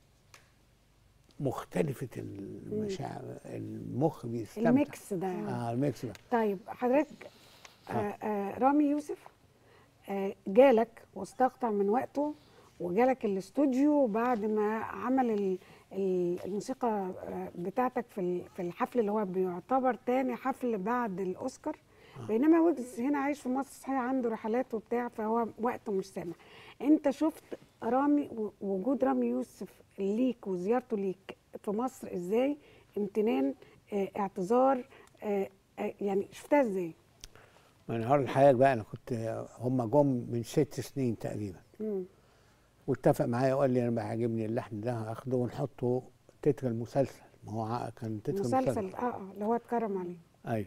مختلفه المشاعر المخ بيستمتع الميكس ده اه الميكس ده طيب حضرتك آه آه رامي يوسف آه جالك واستقطع من وقته وجالك الاستوديو بعد ما عمل ال- ال- الموسيقى آه، بتاعتك في ال- في الحفل اللي هو بيعتبر تاني حفل بعد الاوسكار بينما ويجز هنا عايش في مصر صحيح عنده رحلات وبتاع فهو وقته مش سامح انت شفت رامي و- وجود رامي يوسف ليك وزيارته ليك في مصر ازاي امتنان آه، اعتذار آه، آه، يعني شفتها ازاي من هار الحياه بقى انا كنت هم جم من ست سنين تقريبا مم. واتفق معايا وقال لي انا بيعجبني اللحن ده هاخده ونحطه تتر المسلسل ما هو ع- كان تتر مسلسل المسلسل اه اه اللي هو اتكرم عليه ايوه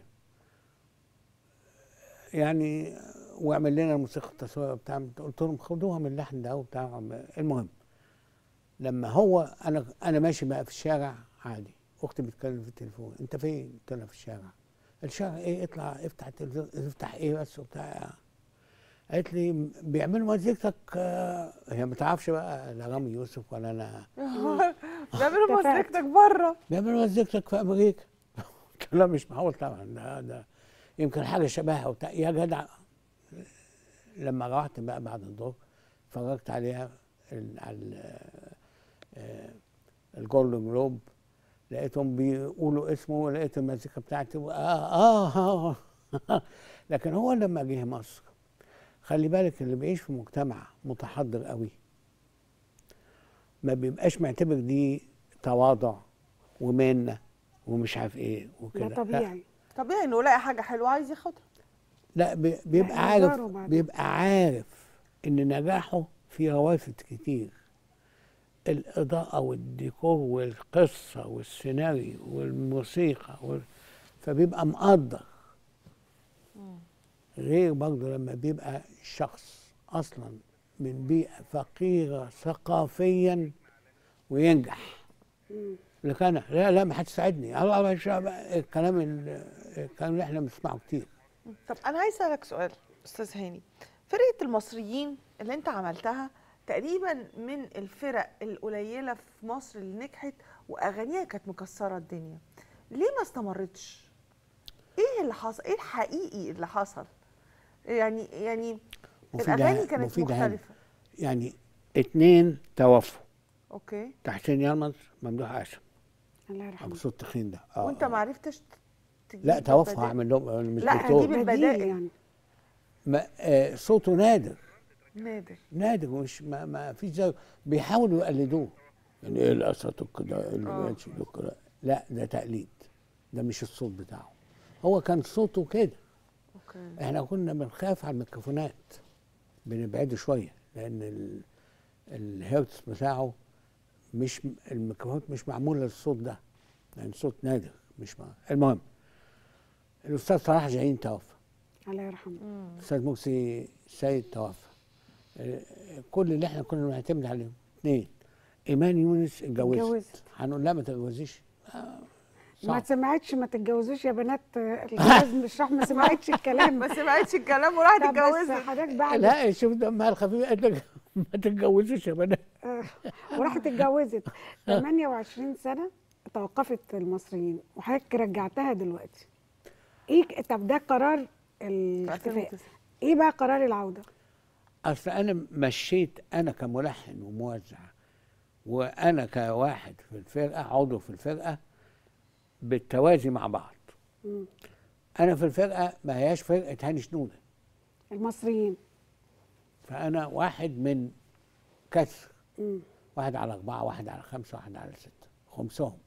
يعني واعمل لنا الموسيقى التصويريه بتاع قلت لهم خدوها من اللحن ده وبتاع المهم لما هو انا انا ماشي بقى في الشارع عادي اختي بتتكلم في التليفون انت فين؟ قلت لها في الشارع الشارع ايه اطلع افتح التلفزيون افتح ايه بس وبتاع قالت لي بيعملوا مزيكتك آه، هي ما تعرفش بقى لا رامي يوسف ولا انا بيعملوا اتفقت. مزيكتك بره بيعملوا مزيكتك في امريكا قلت لها مش معقول طبعا ده ده يمكن حاجه شبهها وبتاع يا جدع لما روحت بقى بعد الظهر اتفرجت عليها ال- على ال- آه، الجولدن جلوب لقيتهم بيقولوا اسمه ولقيت المزيكا بتاعتي آه, آه, اه لكن هو لما جه مصر خلي بالك اللي بيعيش في مجتمع متحضر قوي ما بيبقاش معتبر دي تواضع ومنه ومش عارف ايه وكده ده طبيعي طبيعي انه يلاقي حاجه حلوه عايز ياخدها لا بي- بيبقى لا، عارف هزاره بعد. بيبقى عارف ان نجاحه في روافد كتير الاضاءه والديكور والقصه والسيناريو والموسيقى وال... فبيبقى مقدر غير برضه لما بيبقى الشخص اصلا من بيئه فقيره ثقافيا وينجح لك انا لا لا ما هتساعدني الله مش الكلام ال- الكلام اللي احنا بنسمعه كتير طب انا عايز اسالك سؤال استاذ هاني فرقه المصريين اللي انت عملتها تقريبا من الفرق القليله في مصر اللي نجحت واغانيها كانت مكسره الدنيا ليه ما استمرتش ايه اللي حصل ايه الحقيقي اللي حصل يعني يعني مفيدة- الاغاني كانت مفيدة هاني. مختلفه يعني اتنين توفوا اوكي تحسين يلمظ ممدوح قاسم الله ابو يرحمه صوت تخين ده آه، وانت آه. ما عرفتش تجيب لا توفى البدائل؟ اعمل لهم أنا مش لا، دكتور هجيب بديل البدائل. يعني ما آه صوته نادر نادر نادر مش ما, ما فيش زي بيحاولوا يقلدوه يعني ايه الاسد كده اللي آه. ماشي ده كده لا ده تقليد ده مش الصوت بتاعه هو كان صوته كده اوكي احنا كنا بنخاف على الميكروفونات بنبعده شويه لان ال- الهيرتز بتاعه مش الميكروفونات مش معموله للصوت ده يعني صوت نادر مش مع المهم الاستاذ صلاح جايين توفى الله يرحمه الاستاذ مرسي سيد توفى آه، كل اللي احنا كنا بنعتمد عليهم اثنين ايمان يونس اتجوزت اتجوزت. هنقول لها ما تتجوزيش آه، ما صعب. سمعتش ما تتجوزوش يا بنات الجواز مش راح ما سمعتش الكلام ما سمعتش الكلام وراحت طب بس اتجوزت حضرتك بعد لا شوف دمها الخفيف قالت لك ما تتجوزوش يا بنات آه، وراحت اتجوزت 28 سنه توقفت المصريين وحضرتك رجعتها دلوقتي ايه طب ده قرار الاختفاء 2009. ايه بقى قرار العوده اصل انا مشيت انا كملحن وموزع وانا كواحد في الفرقه عضو في الفرقه بالتوازي مع بعض مم. انا في الفرقه ما هياش فرقه هاني شنوده المصريين فانا واحد من كسر مم. واحد على أربعة واحد على خمسة واحد على ستة خمسهم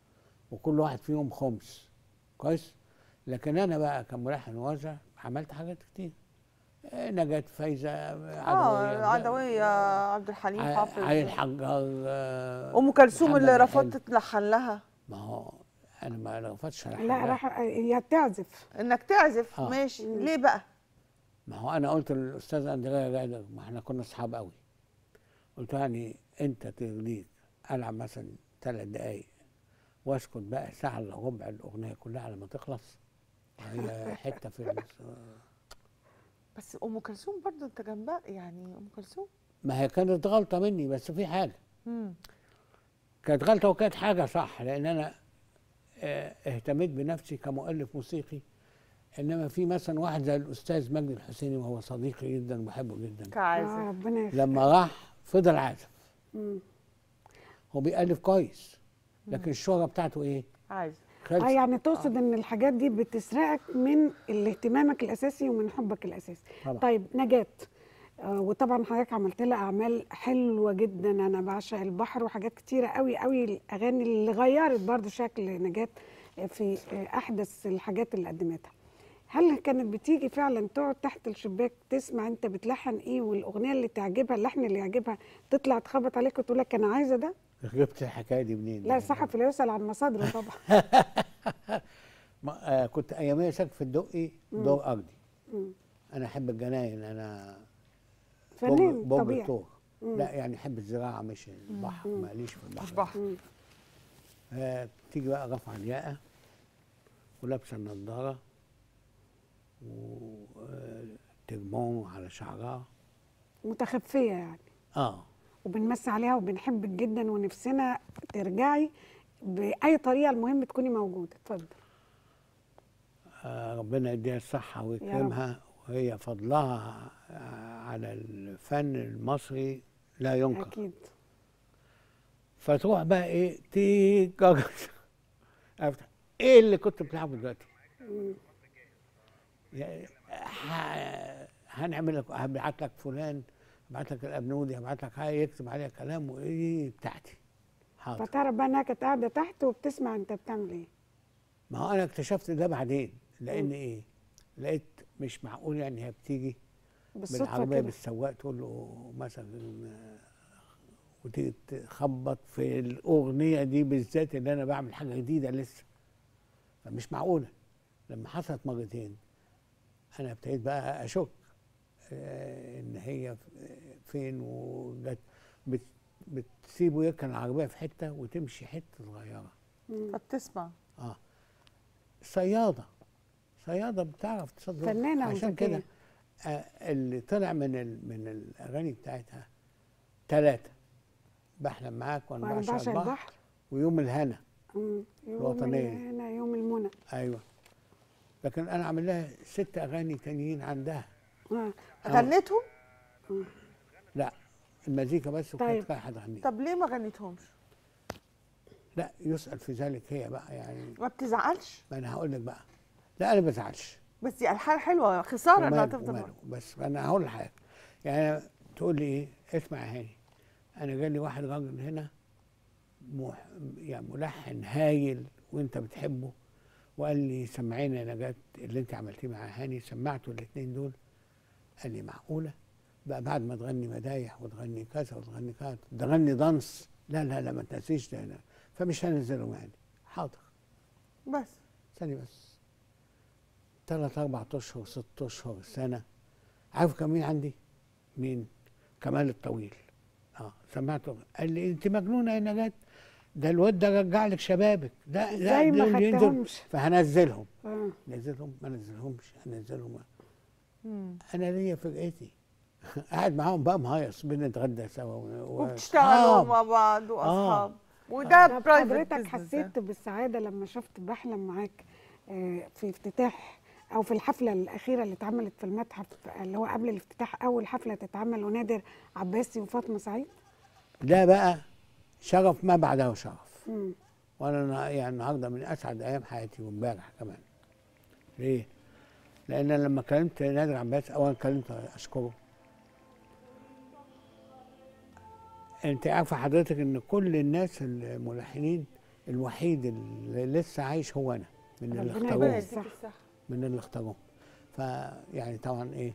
وكل واحد فيهم خمس كويس لكن أنا بقى كملحن ووزع عملت حاجات كتير آه، نجاة فايزة اه عدوية عدوية عبد الحليم ع- حافظ علي الحجار آه، ام كلثوم اللي محمد رفضت حلمي. تلحن لها ما هو أنا ما رفضتش على لا حاجة. راح هي تعزف انك تعزف آه. ماشي ليه بقى ما هو انا قلت للاستاذ اندريا جادر ما احنا كنا اصحاب قوي قلت له يعني انت ترضيك العب مثلا ثلاث دقايق واسكت بقى ساعه الا ربع الاغنيه كلها على ما تخلص هي حته في ال- بس ام كلثوم برضو انت جنبها يعني ام كلثوم ما هي كانت غلطه مني بس في حاجه مم. كانت غلطه وكانت حاجه صح لان انا آه، اهتميت بنفسي كمؤلف موسيقي انما في مثلا واحد زي الاستاذ مجدي الحسيني وهو صديقي جدا وبحبه جدا آه كعازف ربنا يخليك لما راح فضل عازف مم. هو بيألف كويس لكن الشهرة بتاعته ايه؟ عازف خلص اه يعني تقصد ان الحاجات دي بتسرقك من اهتمامك الاساسي ومن حبك الاساسي طبعا. طيب نجاة آه وطبعا حضرتك عملت لها اعمال حلوه جدا انا بعشق البحر وحاجات كتيره قوي قوي الاغاني اللي غيرت برضو شكل نجاة في آه، احدث الحاجات اللي قدمتها هل كانت بتيجي فعلا تقعد تحت الشباك تسمع انت بتلحن ايه والاغنيه اللي تعجبها اللحن اللي يعجبها تطلع تخبط عليك وتقول لك انا عايزه ده جبت الحكايه دي منين؟ لا الصحفي لا يسال عن مصادره طبعا ما آه كنت اياميا ساكن في الدقي دور ارضي مم. انا احب الجناين انا فنان بوج طبيعي طور لا يعني احب الزراعه مش البحر ماليش في البحر مش بحر مم. آه تيجي بقى رافعه الياقه ولابسه النضاره وترمون على شعرها متخفيه يعني اه وبنمسي عليها وبنحبك جدا ونفسنا ترجعي باي طريقه المهم تكوني موجوده اتفضل آه، ربنا يديها الصحة ويكرمها وهي فضلها آه، على الفن المصري لا ينكر اكيد فتروح بقى ايه تيجي افتح ايه اللي كنت بتلعبه دلوقتي؟ يعني ه- هنعمل لك هبعت لك فلان هبعت لك الابنودي هبعت لك حاجه يكتب عليها كلام وايه بتاعتي حاضر فتعرف بقى انها كانت قاعده تحت وبتسمع انت بتعمل ايه ما هو انا اكتشفت ده بعدين لان ايه لقيت مش معقول يعني هي بتيجي بالصدفه بالعربيه كده بالسواق تقول له مثلا آه، وتيجي تخبط في الاغنيه دي بالذات ان انا بعمل حاجه جديده لسه فمش معقوله لما حصلت مرتين انا ابتديت بقى اشك آه، ان هي فين وجت بت- بتسيبه يركن العربيه في حته وتمشي حته صغيره فبتسمع اه صياده صياده بتعرف تصدق فنانة عشان وذكية. كده آه اللي طلع من ال من الاغاني بتاعتها ثلاثه بحلم معاك وانا وانا بعشق بعشق البحر البحر ويوم الهنا مم. يوم الوطنية. هنا يوم المنى ايوه لكن انا عامل لها ست اغاني تانيين عندها آه. غنيتهم لا المزيكا بس وكانت طيب. رايحه تغني طب ليه ما غنيتهمش لا يسال في ذلك هي بقى يعني ما بتزعلش ما انا هقول لك بقى لا انا ما بزعلش بس دي الحان حلوه خساره انها وماله- تفضل وماله. بس انا هقول حاجه يعني تقول لي ايه اسمع يا هاني انا جالي واحد راجل هنا مح... يعني ملحن هايل وانت بتحبه وقال لي سمعينا يا نجاة اللي انت عملتيه مع هاني سمعته الاثنين دول قال لي معقوله بقى بعد ما تغني مدايح وتغني كذا وتغني كذا تغني دانس لا لا لا ما تنسيش ده لا. فمش هنزلهم يعني حاضر بس ثانية بس ثلاث أربع أشهر ست أشهر سنة عارف كان مين عندي؟ مين؟ كمال الطويل اه سمعته قال لي أنت مجنونة يا نجاة ده الواد ده رجع لك شبابك ده لا زي ما دول ينزل. خدتهمش. فهنزلهم آه. نزلهم ما نزلهمش هنزلهم مم. أنا ليا فرقتي قاعد معاهم بقى مهيص بنتغدى سوا و- وبتشتغلوا آه. مع بعض واصحاب وده طب برايفت حضرتك حسيت بالسعاده لما شفت بحلم معاك آه، في افتتاح او في الحفله الاخيره اللي اتعملت في المتحف اللي هو قبل الافتتاح اول حفله تتعمل ونادر عباسي وفاطمه سعيد ده بقى شرف ما بعده شرف مم. وانا نا- يعني النهارده من اسعد ايام حياتي وامبارح كمان ليه؟ لان أنا لما كلمت نادر عباس اولا كلمت اشكره انت عارفه حضرتك ان كل الناس الملحنين الوحيد اللي لسه عايش هو انا من اللي ربنا اختاروه يبارك. يديك صح. الصحة. من اللي اختاروه فيعني طبعا ايه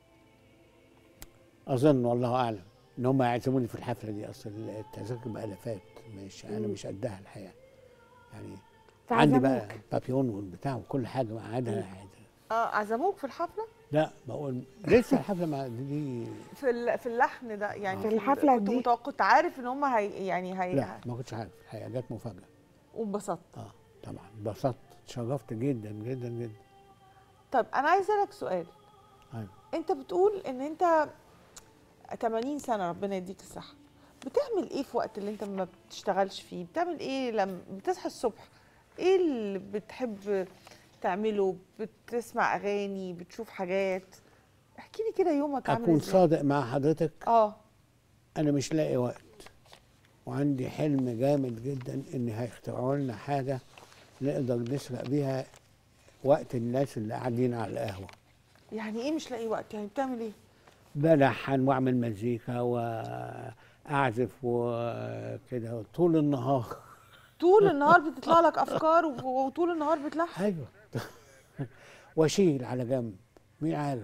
اظن والله اعلم ان هم يعزموني في الحفله دي اصل التذاكر بالافات مش انا مم. مش قدها الحقيقه يعني عندي فعزموك. بقى بابيون والبتاع وكل حاجه معادها اه عزموك في الحفله لا بقول لسه الحفله مع دي في ال- في اللحن ده يعني في ال- الحفلة كنت دي؟ متوقع كنت عارف ان هم هي يعني هي لا ما كنتش عارف الحقيقه جت مفاجاه وانبسطت اه طبعا انبسطت اتشرفت جدا جدا جدا طب انا عايزه اسالك سؤال ايوه انت بتقول ان انت 80 سنه ربنا يديك الصحه بتعمل ايه في وقت اللي انت ما بتشتغلش فيه بتعمل ايه لما بتصحى الصبح ايه اللي بتحب تعمله بتسمع اغاني بتشوف حاجات احكي لي كده يومك عامل اكون ازاي صادق مع حضرتك اه انا مش لاقي وقت وعندي حلم جامد جدا ان هيخترعوا لنا حاجه نقدر نسرق بيها وقت الناس اللي قاعدين على القهوه يعني ايه مش لاقي وقت يعني بتعمل ايه بلحن واعمل مزيكا واعزف وكده طول النهار طول النهار بتطلع لك افكار و- وطول النهار بتلحن ايوه واشيل على جنب مين عارف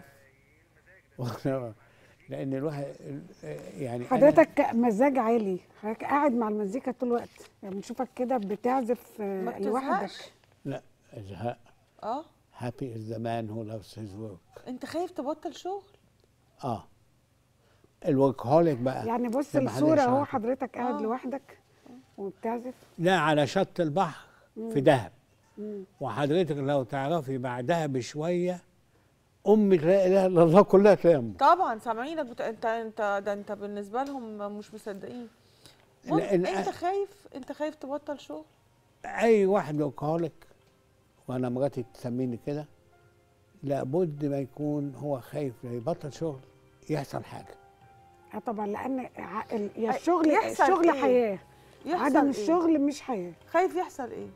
لان الواحد يعني أنا- حضرتك مزاج عالي حضرتك قاعد مع المزيكا طول الوقت يعني بنشوفك كده بتعزف آه، ما لوحدك بتزهقش لا ازهق اه happy is the man who loves his work انت خايف تبطل شغل اه الوركهوليك بقى يعني بص زي ما حضرتك الصوره اهو شرحت. حضرتك قاعد آه. لوحدك وبتعزف لا على شط البحر في دهب مم. وحضرتك لو تعرفي بعدها بشويه امي لا اله الا الله كلها تلام طبعا سامعينك بت... انت انت ده انت بالنسبه لهم مش مصدقين مم... لأن انت أ- خايف انت خايف تبطل شغل اي واحد وركهوليك وانا مراتي تسميني كده لابد ما يكون هو خايف لا يبطل شغل يحصل حاجه اه طبعا لان ع- ال- يا أي- الشغل يحصل الشغل إيه؟ حياه يحصل عدم إيه؟ الشغل مش حياه خايف يحصل ايه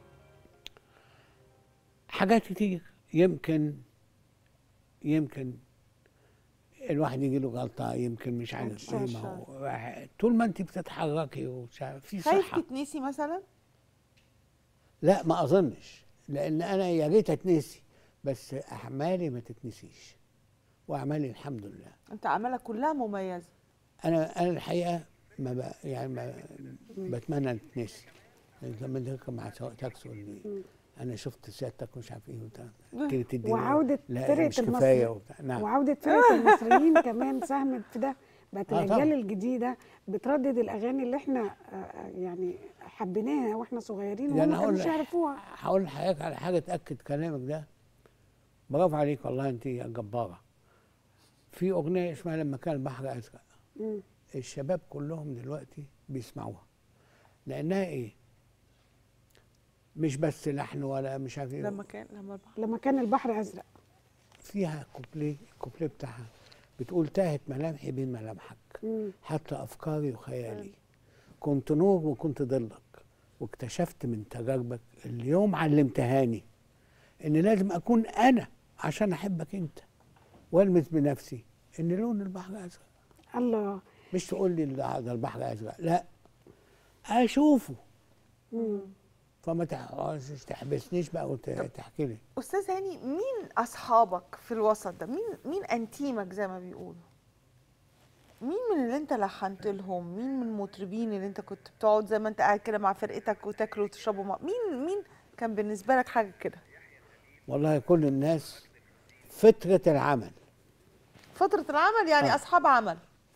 حاجات كتير يمكن يمكن الواحد يجي له غلطه يمكن مش عارف ايه ما هو طول ما انت بتتحركي ومش عارف في خايف صحه تتنسي مثلا لا ما اظنش لان انا يا ريت اتنسي بس اعمالي ما تتنسيش واعمالي الحمد لله انت اعمالك كلها مميزه انا انا الحقيقه ما ب... يعني ما بتمنى ان تتنسي يعني لما تركب مع سواق تاكسي يقول لي انا شفت سيادتك مش عارف ايه وبتاع تيجي تديني وعودة لا فرقة مش كفايه المصري. وبتاع نعم وعوده فرقه المصريين كمان ساهمت في ده بقت آه الاجيال طبعا. الجديده بتردد الاغاني اللي احنا آه، آه، يعني حبيناها واحنا صغيرين يعني وهم ما هقول كانوش يعرفوها هقول لحضرتك على حاجه تاكد كلامك ده برافو عليك والله انت يا جباره في اغنيه اسمها لما كان البحر ازرق مم. الشباب كلهم دلوقتي بيسمعوها لانها ايه مش بس لحن ولا مش عارف ايه لما كان لما البحر لما كان البحر ازرق فيها كوبليه الكوبليه بتاعها بتقول تاهت ملامحي بين ملامحك مم. حتى افكاري وخيالي كنت نور وكنت ضلك واكتشفت من تجاربك اليوم علمتهاني ان لازم اكون انا عشان احبك انت والمس بنفسي ان لون البحر ازرق الله مش تقول لي ده ده البحر ازرق لا اشوفه مم. فما تح- تحبسنيش بقى وتحكي لي استاذ هاني مين اصحابك في الوسط ده مين مين انتيمك زي ما بيقولوا مين من اللي انت لحنت لهم مين من المطربين اللي انت كنت بتقعد زي ما انت قاعد كده مع فرقتك وتاكلوا وتشربوا مع مين مين كان بالنسبه لك حاجه كده والله كل الناس فترة العمل فتره العمل يعني آه. اصحاب عمل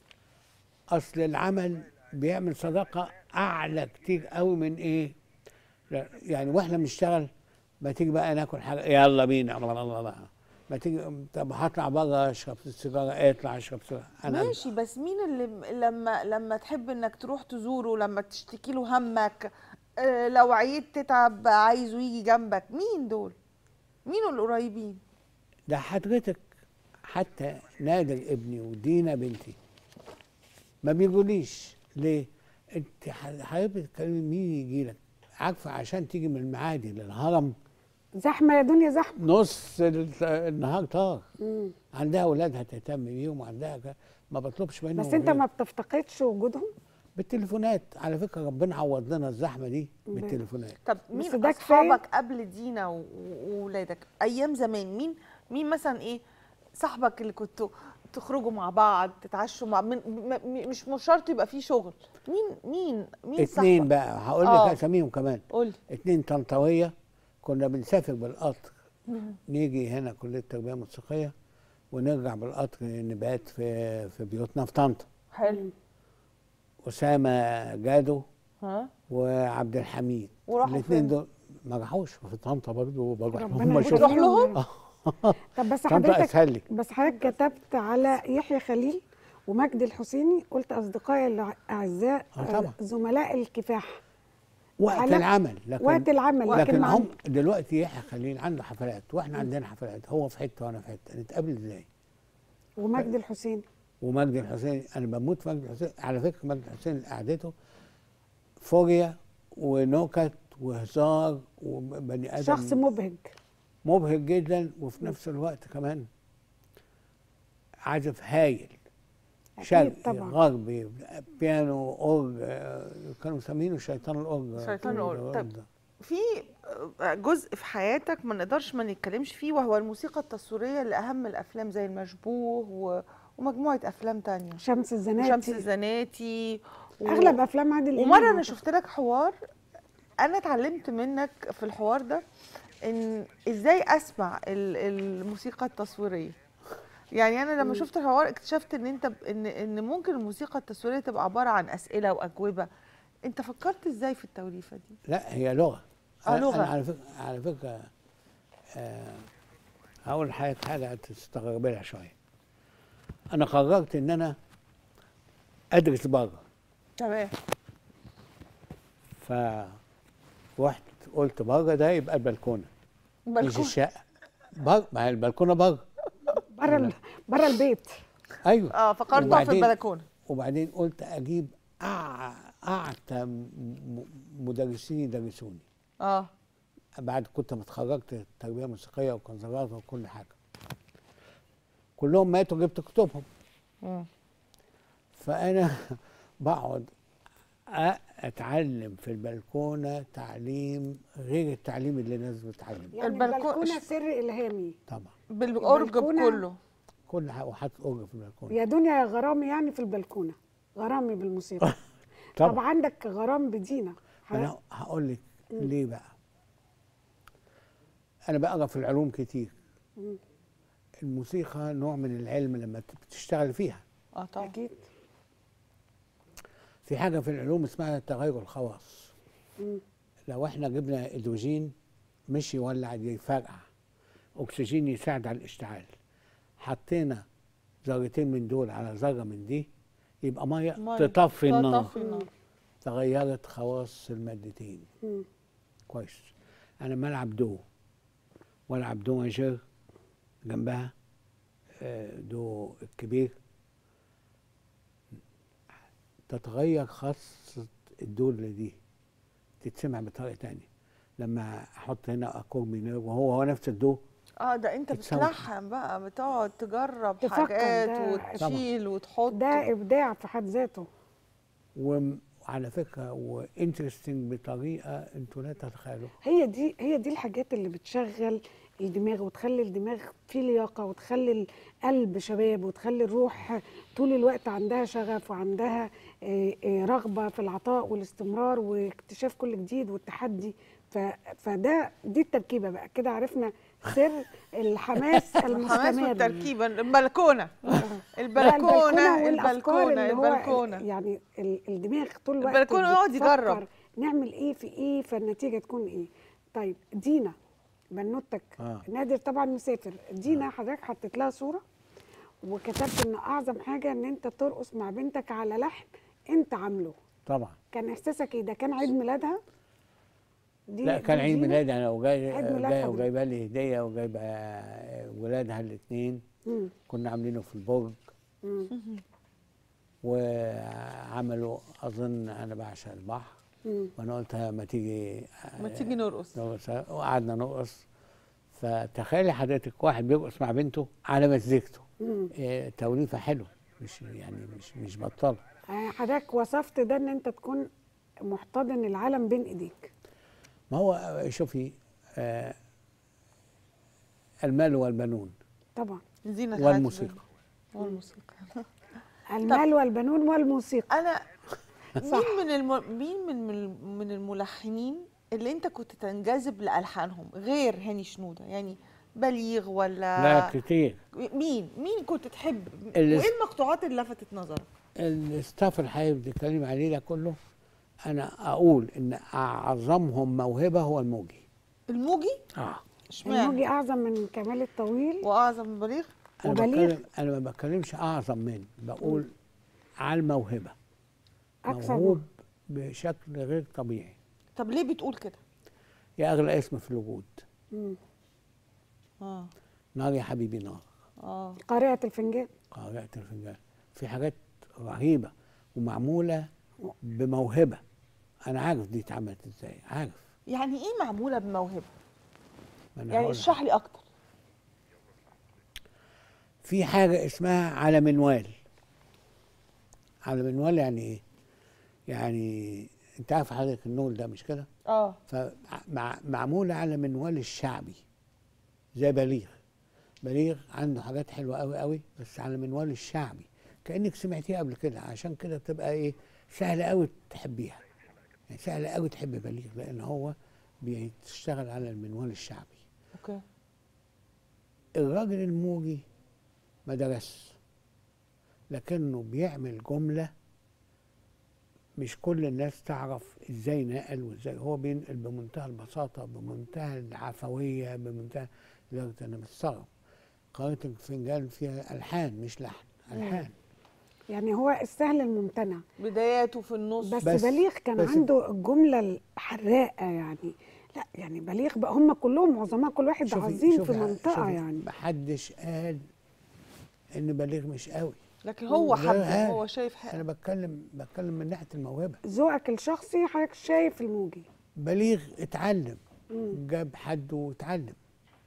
اصل العمل بيعمل صداقه اعلى كتير قوي من ايه لا، يعني واحنا بنشتغل ما تيجي بقى ناكل حاجه يلا بينا الله الله الله ما تيجي طب هطلع بره اشرب سيجاره اطلع اشرب سيجاره انا ماشي بس مين اللي لما لما تحب انك تروح تزوره لما تشتكي له همك آه، لو عييت تتعب عايزه يجي جنبك مين دول مين القريبين ده حضرتك حتى نادر ابني ودينا بنتي ما بيقوليش ليه انت ح- حضرتك بتتكلمي مين يجي لك عارفه عشان تيجي من المعادي للهرم زحمه يا دنيا زحمه نص ال- النهار طار مم. عندها اولادها تهتم بيهم وعندها ك- ما بطلبش منهم بس انت غير ما بتفتقدش وجودهم بالتليفونات على فكره ربنا عوض لنا الزحمه دي ب- بالتليفونات طب بس مين ده اصحابك قبل دينا و- و- وولادك ايام زمان مين مين مثلا ايه صاحبك اللي كنتوا تخرجوا مع بعض تتعشوا مع من م- م- مش مش شرط يبقى فيه شغل مين مين مين اتنين صاحبك بقى هقول لك آه. اساميهم كمان قولي اتنين طنطاويه كنا بنسافر بالقطر نيجي هنا كليه التربيه الموسيقيه ونرجع بالقطر نبات في في بيوتنا في طنطا حلو اسامه جادو ها وعبد الحميد وراحوا الاثنين فين؟ دول ما راحوش في طنطا برضه بروح ربنا هم يخليهم. شغل بتروح لهم؟ طب بس طنطا حضرتك اسهل لي بس حضرتك كتبت على يحيى خليل ومجدي الحسيني قلت اصدقائي الاعزاء آه طبعا. زملاء الكفاح وقت على العمل لكن وقت العمل لكن لكن مع هم دلوقتي يحيى خليل عنده حفلات واحنا عندنا حفلات هو في حته وانا في حته نتقابل ازاي؟ ومجدي الحسيني ومجدي الحسين انا بموت في مجدي الحسين على فكره مجدي الحسين قعدته فوريا ونكت وهزار وبني ادم شخص مبهج مبهج جدا وفي نفس الوقت كمان عازف هايل أكيد شرقي طبعا. غربي بيانو اورج آه، كانوا مسمينه شيطان الاورج شيطان الأورج. الأورج طيب. ده. في جزء في حياتك ما نقدرش ما نتكلمش فيه وهو الموسيقى التصويريه لاهم الافلام زي المشبوه و... ومجموعه افلام تانية شمس الزناتي شمس الزناتي و... اغلب افلام عادل امام ومره انا أعتقد. شفت لك حوار انا اتعلمت منك في الحوار ده ان ازاي اسمع ال- الموسيقى التصويريه يعني انا لما شفت الحوار اكتشفت ان انت ب- ان ان ممكن الموسيقى التصويريه تبقى عباره عن اسئله واجوبه انت فكرت ازاي في التوليفه دي لا هي لغه آه، أنا- لغة. أنا على فكره على فكره آه هقول لحضرتك حاجه تستغربي لها شويه انا قررت ان انا ادرس بره تمام فرحت قلت بره ده يبقى البلكونه مش بلكون الشقه بره ما هي البلكونه بره بره ال- بره البيت ايوه اه فكرت في وبعدين- البلكونه وبعدين قلت اجيب أع- اعتى م- م- مدرسين يدرسوني اه بعد كنت ما اتخرجت تربيه موسيقيه وكونسرفاتور وكل حاجه كلهم ماتوا جبت كتبهم مم. فانا بقعد أ- اتعلم في البلكونه تعليم غير التعليم اللي الناس بتتعلم يعني البلكون- البلكونه سر الهامي طبعا بالأورج البلكونة- بكله كل حاجه وحاطط اورج في البلكونه يا دنيا يا غرامي يعني في البلكونه غرامي بالموسيقى طب طبعا عندك غرام بدينا انا هقول لك ليه بقى انا بقرا في العلوم كتير مم. الموسيقى نوع من العلم لما بتشتغل فيها اه طبعا اكيد في حاجه في العلوم اسمها تغير الخواص مم. لو احنا جبنا هيدروجين مش يولع يفرقع اكسجين يساعد على الاشتعال حطينا ذرتين من دول على ذره من دي يبقى ميه, مية. تطفي النار تطفي النار تغيرت خواص المادتين مم. كويس انا لما العب دو والعب دو ماجور جنبها آه، دو الكبير تتغير خاصة الدو اللي دي تتسمع بطريقة تانية لما احط هنا اكور مينور وهو هو نفس الدو اه ده انت تتصور. بتلحن بقى بتقعد تجرب تفكر حاجات ده- وتشيل وتحط ده ابداع في حد ذاته وم- وعلى فكرة وانترستنج بطريقة انتوا لا تتخيلوا هي دي هي دي الحاجات اللي بتشغل الدماغ وتخلي الدماغ فيه لياقه وتخلي القلب شباب وتخلي الروح طول الوقت عندها شغف وعندها آه، آه، رغبه في العطاء والاستمرار واكتشاف كل جديد والتحدي ف- فده دي التركيبه بقى كده عرفنا سر الحماس الحماس المستمر والتركيبه البلكونه لا، البلكونه والافكار البلكونه اللي هو البلكونه يعني ال- الدماغ طول الوقت البلكونة يقعد بتفكر يجرب. نعمل ايه في ايه فالنتيجه تكون ايه طيب دينا بنوتك آه. نادر طبعا مسافر دينا حضرتك حطيت لها صوره وكتبت ان اعظم حاجه ان انت ترقص مع بنتك على لحن انت عامله طبعا كان احساسك ايه ده كان عيد ميلادها دي لا كان دي عيد دينا؟ ميلادي انا وجاي عيد ميلاد جاي حضرتك. وجايبه لي هديه وجايبه ولادها الاثنين مم. كنا عاملينه في البرج مم. وعملوا اظن انا بعشق البحر مم. وانا قلت ما تيجي ما تيجي نرقص نرقص وقعدنا نرقص فتخيلي حضرتك واحد بيرقص مع بنته على مزيكته مم. إيه توليفه حلوه مش يعني مش مش بطاله آه، حضرتك وصفت ده ان انت تكون محتضن العالم بين ايديك ما هو شوفي آه المال والبنون طبعا زينة الحياة والموسيقى الدنيا. والموسيقى المال والبنون والموسيقى انا مين من الم... مين من من- من الملحنين اللي انت كنت تنجذب لالحانهم غير هاني شنوده يعني بليغ ولا لا كتير مين مين كنت تحب اللي- وايه المقطوعات اللي لفتت نظرك الستاف الحقيقي اللي بتتكلم عليه ده كله انا اقول ان اعظمهم موهبه هو الموجي الموجي اه اشمعنى الموجي اعظم من كمال الطويل واعظم من بليغ انا وبليغ. بتكلم انا ما بتكلمش اعظم من بقول على الموهبه اكثر موهوب بشكل غير طبيعي طب ليه بتقول كده يا اغلى اسم في الوجود مم. اه نار يا حبيبي نار اه قارئة الفنجان قارئة الفنجان في حاجات رهيبه ومعموله بموهبه انا عارف دي اتعملت ازاي عارف يعني ايه معموله بموهبه ما أنا يعني هقول اشرح لي اكتر في حاجة اسمها على منوال على منوال يعني ايه؟ يعني انت عارف حضرتك النول ده مش كده؟ اه فمعمولة على منوال الشعبي زي بليغ بليغ عنده حاجات حلوة قوي قوي بس على منوال الشعبي كأنك سمعتيها قبل كده عشان كده تبقى ايه سهلة قوي تحبيها يعني سهلة قوي تحب بليغ لأن هو بيشتغل على المنوال الشعبي اوكي الراجل الموجي ما درس لكنه بيعمل جملة مش كل الناس تعرف ازاي نقل وازاي هو بينقل بمنتهى البساطة بمنتهى العفوية بمنتهى لدرجة انا مستغرب قارئة الفنجان فيها ألحان مش لحن ألحان يعني هو السهل الممتنع بداياته في النص بس, بس- بليغ كان بس- عنده الجملة الحراقة يعني لا يعني بليغ بقى هم كلهم معظمها كل واحد شوفي- عظيم في شوفي- منطقة شوفي، يعني محدش قال ان بليغ مش قوي لكن هو لا، حب لا. هو شايف انا حاجه بتكلم بتكلم من ناحية الموهبة ذوقك الشخصي حضرتك شايف الموجي بليغ اتعلم مم. جاب حد واتعلم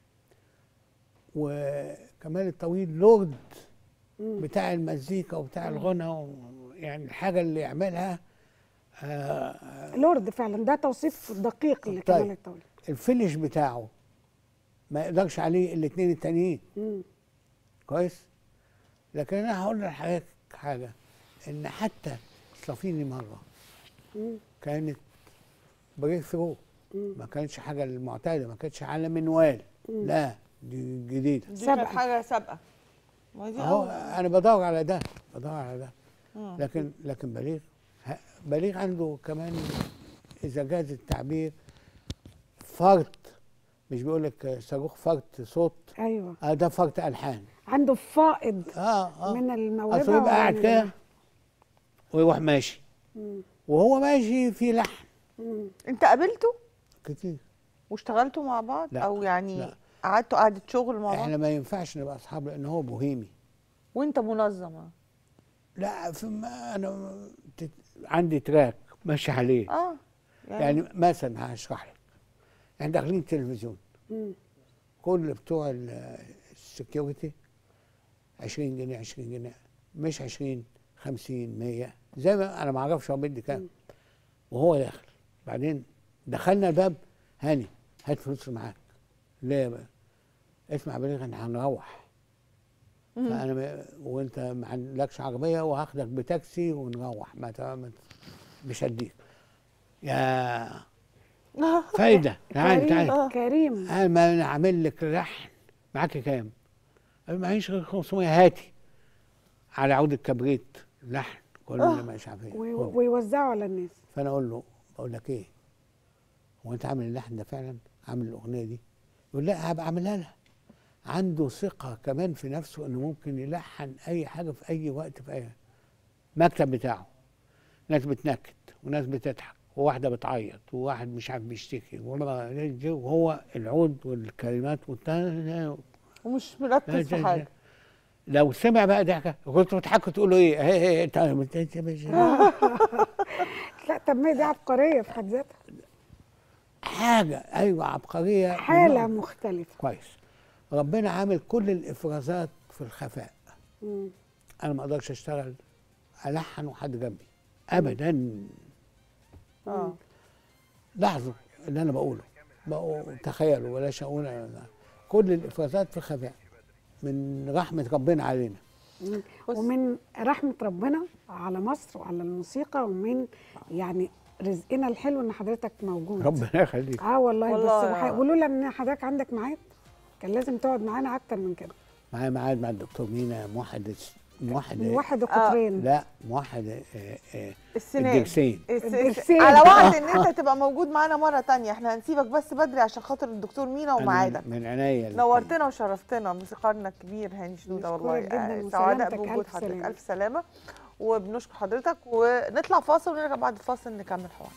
وكمال الطويل لورد مم. بتاع المزيكا وبتاع الغنى و- يعني الحاجه اللي يعملها آه لورد فعلا ده توصيف دقيق لكمال طيب. الطويل الفينش بتاعه ما يقدرش عليه الاثنين التانيين مم. كويس لكن انا هقول لحضرتك حاجه ان حتى صافيني مره مم. كانت بريك ثرو مم. ما كانتش حاجه المعتاده ما كانتش على منوال لا دي جديده دي سابقة. كانت حاجه سابقه ما دي اهو أول- انا بدور على ده بدور على ده آه. لكن لكن بليغ ه- بليغ عنده كمان اذا جاز التعبير فرط مش بيقول لك صاروخ فرط صوت ايوه اه ده فرط الحان عنده فائض اه اه من الموهبة اصل يبقى قاعد ومن كده ال- ويروح ماشي مم. وهو ماشي في لحن مم. انت قابلته كتير واشتغلتوا مع بعض لا، او يعني لا. قعدتوا قعده شغل مع بعض احنا ما ينفعش نبقى اصحاب لان هو بوهيمي وانت منظمه لا في ما انا تت- عندي تراك ماشي عليه اه يعني مثلا هشرح لك احنا داخلين التلفزيون مم. كل بتوع ال- السكيورتي 20 جنيه 20 جنيه مش 20 50 100 زي ما انا ما اعرفش هو بيدي كام وهو داخل بعدين دخلنا الباب هاني هات فلوس معاك ليه بقى اسمع بليغ احنا هنروح فانا ما- وانت ما عندكش عربيه وهاخدك بتاكسي ونروح ما ت- ما ت- مش هديك يا فايده تعال تعال كريم قال ما انا عامل لك لحن معاك كام؟ قال معيش غير 500 هاتي على عود الكبريت لحن كل اللي مش عارف ايه وي- كل. ويوزعوا على الناس فانا اقول له بقول لك ايه؟ هو انت عامل اللحن ده فعلا؟ عامل الاغنيه دي؟ يقول لا هبقى اعملها لها عنده ثقه كمان في نفسه انه ممكن يلحن اي حاجه في اي وقت في اي المكتب بتاعه ناس بتنكت وناس بتضحك وواحده بتعيط وواحد مش عارف بيشتكي وهو العود والكلمات والتا- ومش مركز في حاجه لو سمع بقى ضحكه كنت بتضحكوا تقولوا ايه؟ هي هي طيب انت- انت مش- لا طب ما هي دي عبقريه في حد ذاتها حاجه ايوه عبقريه من حاله نوع- مختلفه كويس ربنا عامل كل الافرازات في الخفاء مم. انا ما اقدرش اشتغل الحن وحد جنبي ابدا اه لاحظوا اللي انا بقوله بقوا تخيلوا بلاش اقول أنا- كل الافرازات في خفاء من رحمه ربنا علينا مم. بص. ومن رحمه ربنا على مصر وعلى الموسيقى ومن يعني رزقنا الحلو ان حضرتك موجود ربنا يخليك اه والله, والله بس يا وح- ولولا ان حضرتك عندك ميعاد كان لازم تقعد معانا اكتر من كده معايا ميعاد مع الدكتور مينا موحد موحد موحد القطرين لا موحد آه، آه، السنان الدرسين الس- الدرسين. على وعد ان انت تبقى موجود معانا مره تانية احنا هنسيبك بس بدري عشان خاطر الدكتور مينا أنا وميعادك من عينيا نورتنا وشرفتنا موسيقارنا الكبير هاني شنوده نشكرك والله جداً آه، وسلامتك، سعداء ألف بوجود حضرتك سلامة. الف سلامه وبنشكر حضرتك ونطلع فاصل ونرجع بعد الفاصل نكمل حوار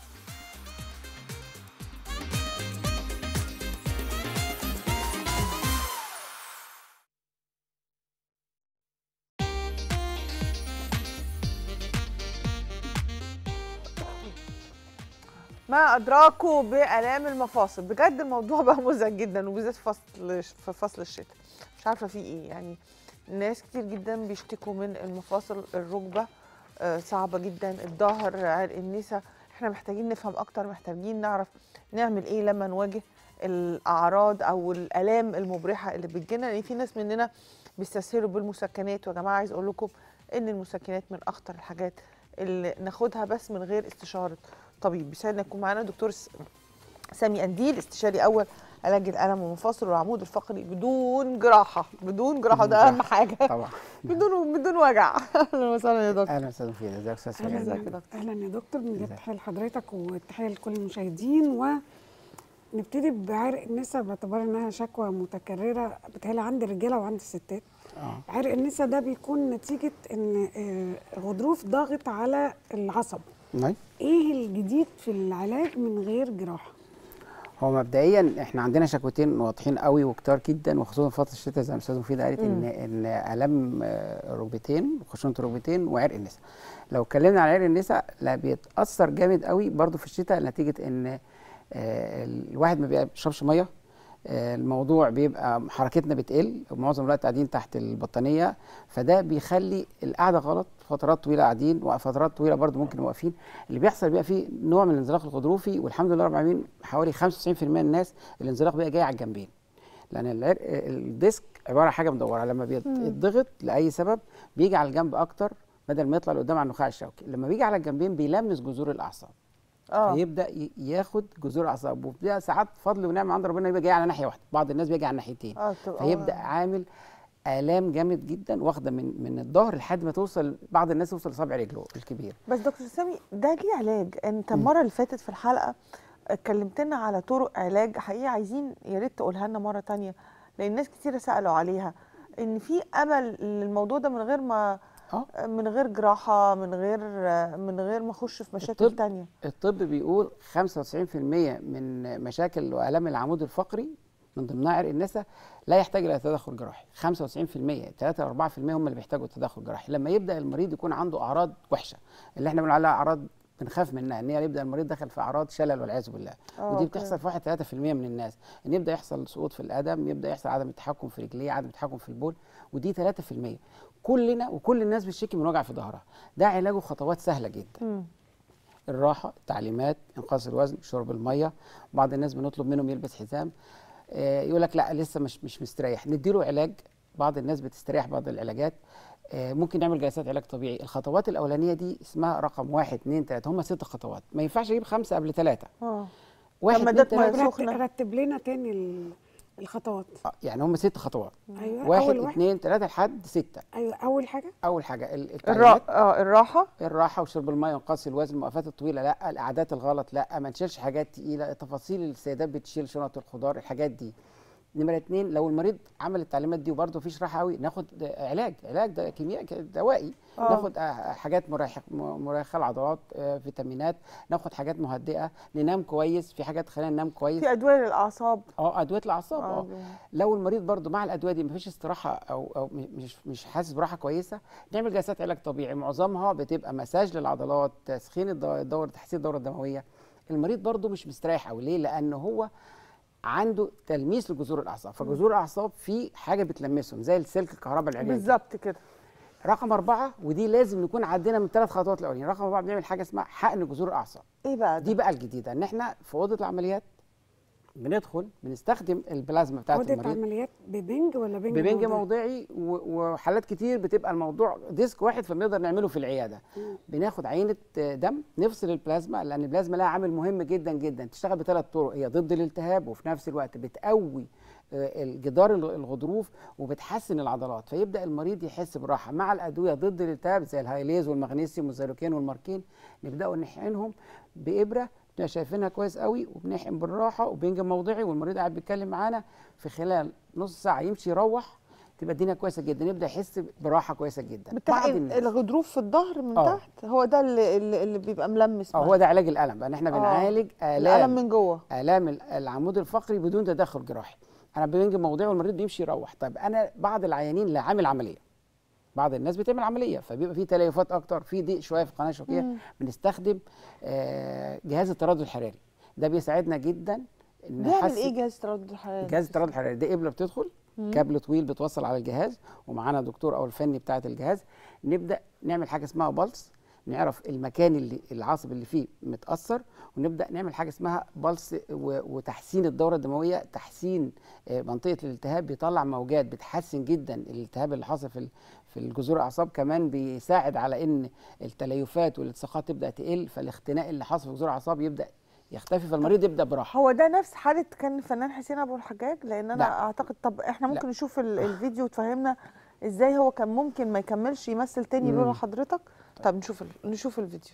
ما ادراكوا بالام المفاصل بجد الموضوع بقى مزعج جدا وبالذات في فصل في فصل الشتاء مش عارفه في ايه يعني ناس كتير جدا بيشتكوا من المفاصل الركبه آه، صعبه جدا الظهر عرق النسا احنا محتاجين نفهم اكتر محتاجين نعرف نعمل ايه لما نواجه الاعراض او الالام المبرحه اللي بتجينا لان في ناس مننا بيستسهلوا بالمسكنات ويا جماعه عايز اقول لكم ان المسكنات من اخطر الحاجات اللي ناخدها بس من غير استشاره طبيب بيسعدنا يكون معانا دكتور س- سامي انديل استشاري اول علاج الالم والمفاصل والعمود الفقري بدون جراحه بدون جراحه ده اهم حاجه طبعا بدون بدون وجع اهلا وسهلا يا دكتور اهلا وسهلا فيك ازيك يا استاذ اهلا فؤاد ازيك يا دكتور؟ اهلا يا دكتور بنجد ازيك؟ تحيه لحضرتك وتحيه لكل المشاهدين ونبتدي بعرق النسا باعتبار انها شكوى متكرره بتهيألي عند الرجاله وعند الستات اه عرق النسا ده بيكون نتيجه ان آه، غضروف ضاغط على العصب نعم. ايه الجديد في العلاج من غير جراحه هو مبدئيا احنا عندنا شكوتين واضحين قوي وكتار جدا وخصوصا في فتره الشتاء زي ما الاستاذه مفيده قالت ان ان الام آه، ركبتين خشونه الركبتين وعرق النسا لو اتكلمنا عن عرق النسا لا بيتاثر جامد قوي برضو في الشتاء نتيجه ان آه، الواحد ما بيشربش ميه آه، الموضوع بيبقى حركتنا بتقل ومعظم الوقت قاعدين تحت البطانيه فده بيخلي القعده غلط فترات طويله قاعدين وفترات طويله برضو ممكن واقفين اللي بيحصل بيبقى فيه نوع من الانزلاق الغضروفي والحمد لله رب العالمين حوالي 95% من الناس الانزلاق بيبقى جاي على الجنبين لان العرق الديسك عباره عن حاجه مدوره لما بيتضغط لاي سبب بيجي على الجنب اكتر بدل ما يطلع لقدام على النخاع الشوكي لما بيجي على الجنبين بيلمس جذور الاعصاب اه فيبدا ي- ياخد جذور الاعصاب وبتبقى ساعات فضل ونعمه عند ربنا يبقى جاي على ناحيه واحده بعض الناس بيجي على الناحيتين اه تبقى- فيبدا عامل الام جامد جدا واخده من من الظهر لحد ما توصل بعض الناس توصل لصابع رجله الكبير بس دكتور سامي ده ليه علاج انت المره اللي فاتت في الحلقه اتكلمتنا على طرق علاج حقيقه عايزين يا ريت تقولها لنا مره تانية لان ناس كتير سالوا عليها ان في امل للموضوع ده من غير ما اه من غير جراحه من غير من غير ما اخش في مشاكل الطب- تانية الطب بيقول 95% من مشاكل والام العمود الفقري من ضمنها عرق النسا لا يحتاج الى تدخل جراحي 95% 3 4% هم اللي بيحتاجوا تدخل جراحي لما يبدا المريض يكون عنده اعراض وحشه اللي احنا بنقول عليها اعراض بنخاف منها ان هي يبدا المريض دخل في اعراض شلل والعياذ بالله آه، ودي أوكي. بتحصل في 1 3% من الناس ان يبدا يحصل سقوط في القدم يبدا يحصل عدم التحكم في رجليه عدم التحكم في البول ودي 3% كلنا وكل الناس بتشتكي من وجع في ظهرها ده علاجه خطوات سهله جدا مم. الراحه التعليمات انقاص الوزن شرب الميه بعض الناس بنطلب منهم يلبس حزام آه، يقول لك لا لسه مش مش مستريح نديله علاج بعض الناس بتستريح بعض العلاجات آه، ممكن نعمل جلسات علاج طبيعي الخطوات الاولانيه دي اسمها رقم واحد اتنين تلاته هم ست خطوات ما ينفعش اجيب خمسه قبل ثلاثه اه واحد لما اتنين اديت مية تلاته رت- سخنة. رتب لنا تاني ال- الخطوات آه، يعني هم ست خطوات ايوه واحد اول واحد اتنين تلاته لحد سته ايوه اول حاجه اول حاجه ال- الرا... التعليمات اه الراحه الراحه وشرب الميه وانقاص الوزن الموقفات الطويله لا القعدات الغلط لا ما نشيلش حاجات تقيله تفاصيل السيدات بتشيل شنط الخضار الحاجات دي نمرة اتنين لو المريض عمل التعليمات دي وبرضه مفيش راحه قوي ناخد علاج علاج ده كيمياء دوائي آه. ناخد آه، حاجات مريحه مريحه العضلات آه، فيتامينات ناخد حاجات مهدئه ننام كويس في حاجات تخلينا ننام كويس في ادويه للاعصاب اه ادويه الاعصاب آه، اه لو المريض برضو مع الادويه دي مفيش استراحه او او م- مش مش حاسس براحه كويسه نعمل جلسات علاج طبيعي معظمها بتبقى مساج للعضلات تسخين الدو- الدوره تحسين الدوره الدمويه المريض برضو مش مستريح قوي ليه لان هو عنده تلميس لجذور الاعصاب فجذور الاعصاب في حاجه بتلمسهم زي السلك الكهرباء العلاجي بالظبط كده رقم أربعة ودي لازم نكون عدينا من ثلاث خطوات الأولين رقم أربعة بنعمل حاجة اسمها حقن جذور الأعصاب ايه بقى ده؟ دي بقى الجديدة إن إحنا في أوضة العمليات بندخل بنستخدم البلازما بتاعت اوضه المريض عمليات ببنج ولا بنج ببنج موضعي؟ موضعي و- وحالات كتير بتبقى الموضوع ديسك واحد فبنقدر نعمله في العياده بناخد عينه دم نفصل البلازما لان البلازما لها عامل مهم جدا جدا تشتغل بثلاث طرق هي ضد الالتهاب وفي نفس الوقت بتقوي آه، الجدار الغ- الغضروف وبتحسن العضلات فيبدا المريض يحس براحه مع الادويه ضد الالتهاب زي الهايليز والمغنيسيوم والزيروكين والماركين نبداوا نحقنهم بابره احنا شايفينها كويس قوي وبنحقن بالراحه وبنج موضعي والمريض قاعد بيتكلم معانا في خلال نص ساعه يمشي يروح تبقى الدنيا كويسه جدا يبدا يحس براحه كويسه جدا بعض بتحقن الناس الغضروف في الظهر من آه. تحت هو ده اللي, اللي, اللي بيبقى ملمس اه معاه. هو ده علاج الالم بقى احنا آه. بنعالج الالم الام من جوه الام ال- العمود الفقري بدون تدخل جراحي انا بنج موضعي والمريض بيمشي يروح طيب انا بعض العيانين اللي عامل عمليه بعض الناس بتعمل عمليه فبيبقى في تليفات اكتر في ضيق شويه في القناه الشوكيه بنستخدم آه، جهاز التردد الحراري ده بيساعدنا جدا إن بيعمل نحسن- ايه جهاز التردد الحراري جهاز التردد الحراري ده ابره بتدخل كابل طويل بتوصل على الجهاز ومعانا دكتور او الفني بتاعه الجهاز نبدا نعمل حاجه اسمها بلس نعرف المكان اللي العصب اللي فيه متاثر ونبدا نعمل حاجه اسمها بلس و- وتحسين الدوره الدمويه تحسين آه، منطقه الالتهاب بيطلع موجات بتحسن جدا الالتهاب اللي حاصل في ال- في الجذور الاعصاب كمان بيساعد على ان التليفات والالتصاقات تبدا تقل فالاختناق اللي حاصل في جذور الاعصاب يبدا يختفي فالمريض يبدا براحه هو ده نفس حاله كان الفنان حسين ابو الحجاج لان انا لا. اعتقد طب احنا لا. ممكن نشوف ال- الفيديو وتفهمنا ازاي هو كان ممكن ما يكملش يمثل تاني مم. لولا حضرتك طب نشوف ال- نشوف الفيديو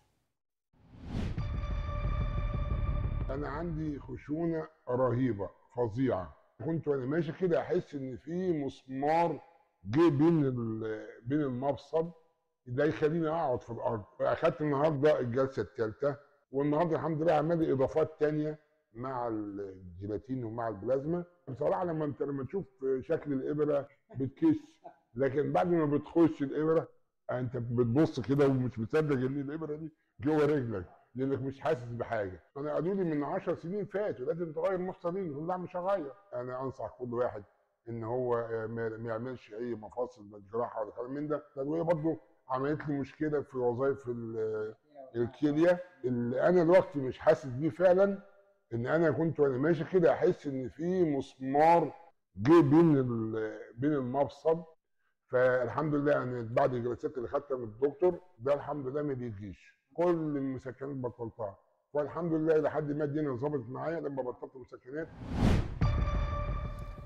انا عندي خشونه رهيبه فظيعه كنت وانا ماشي كده احس ان في مسمار جه بين ال- بين المفصل ده يخليني اقعد في الارض اخدت النهارده الجلسه الثالثه والنهارده الحمد لله عمل لي اضافات تانية مع الجيلاتين ومع البلازما بصراحه لما انت لما تشوف شكل الابره بتكش لكن بعد ما بتخش الابره انت بتبص كده ومش مصدق ان الابره دي جوه رجلك لانك مش حاسس بحاجه انا قالوا لي من 10 سنين فاتوا لازم تغير مفصلين قلت لا مش هغير انا انصح كل واحد ان هو آه، ما ما يعملش اي مفاصل من جراحه ولا كلام من ده الادويه برضه عملت لي مشكله في وظائف ال- الكليه اللي انا دلوقتي مش حاسس بيه فعلا ان انا كنت وانا ماشي كده احس ان في مسمار جه بين ال- بين المفصل فالحمد لله يعني بعد الجلسات اللي خدتها من الدكتور ده الحمد لله ما بيجيش كل المسكنات بطلتها والحمد لله لحد ما الدنيا ظبطت معايا لما بطلت مسكنات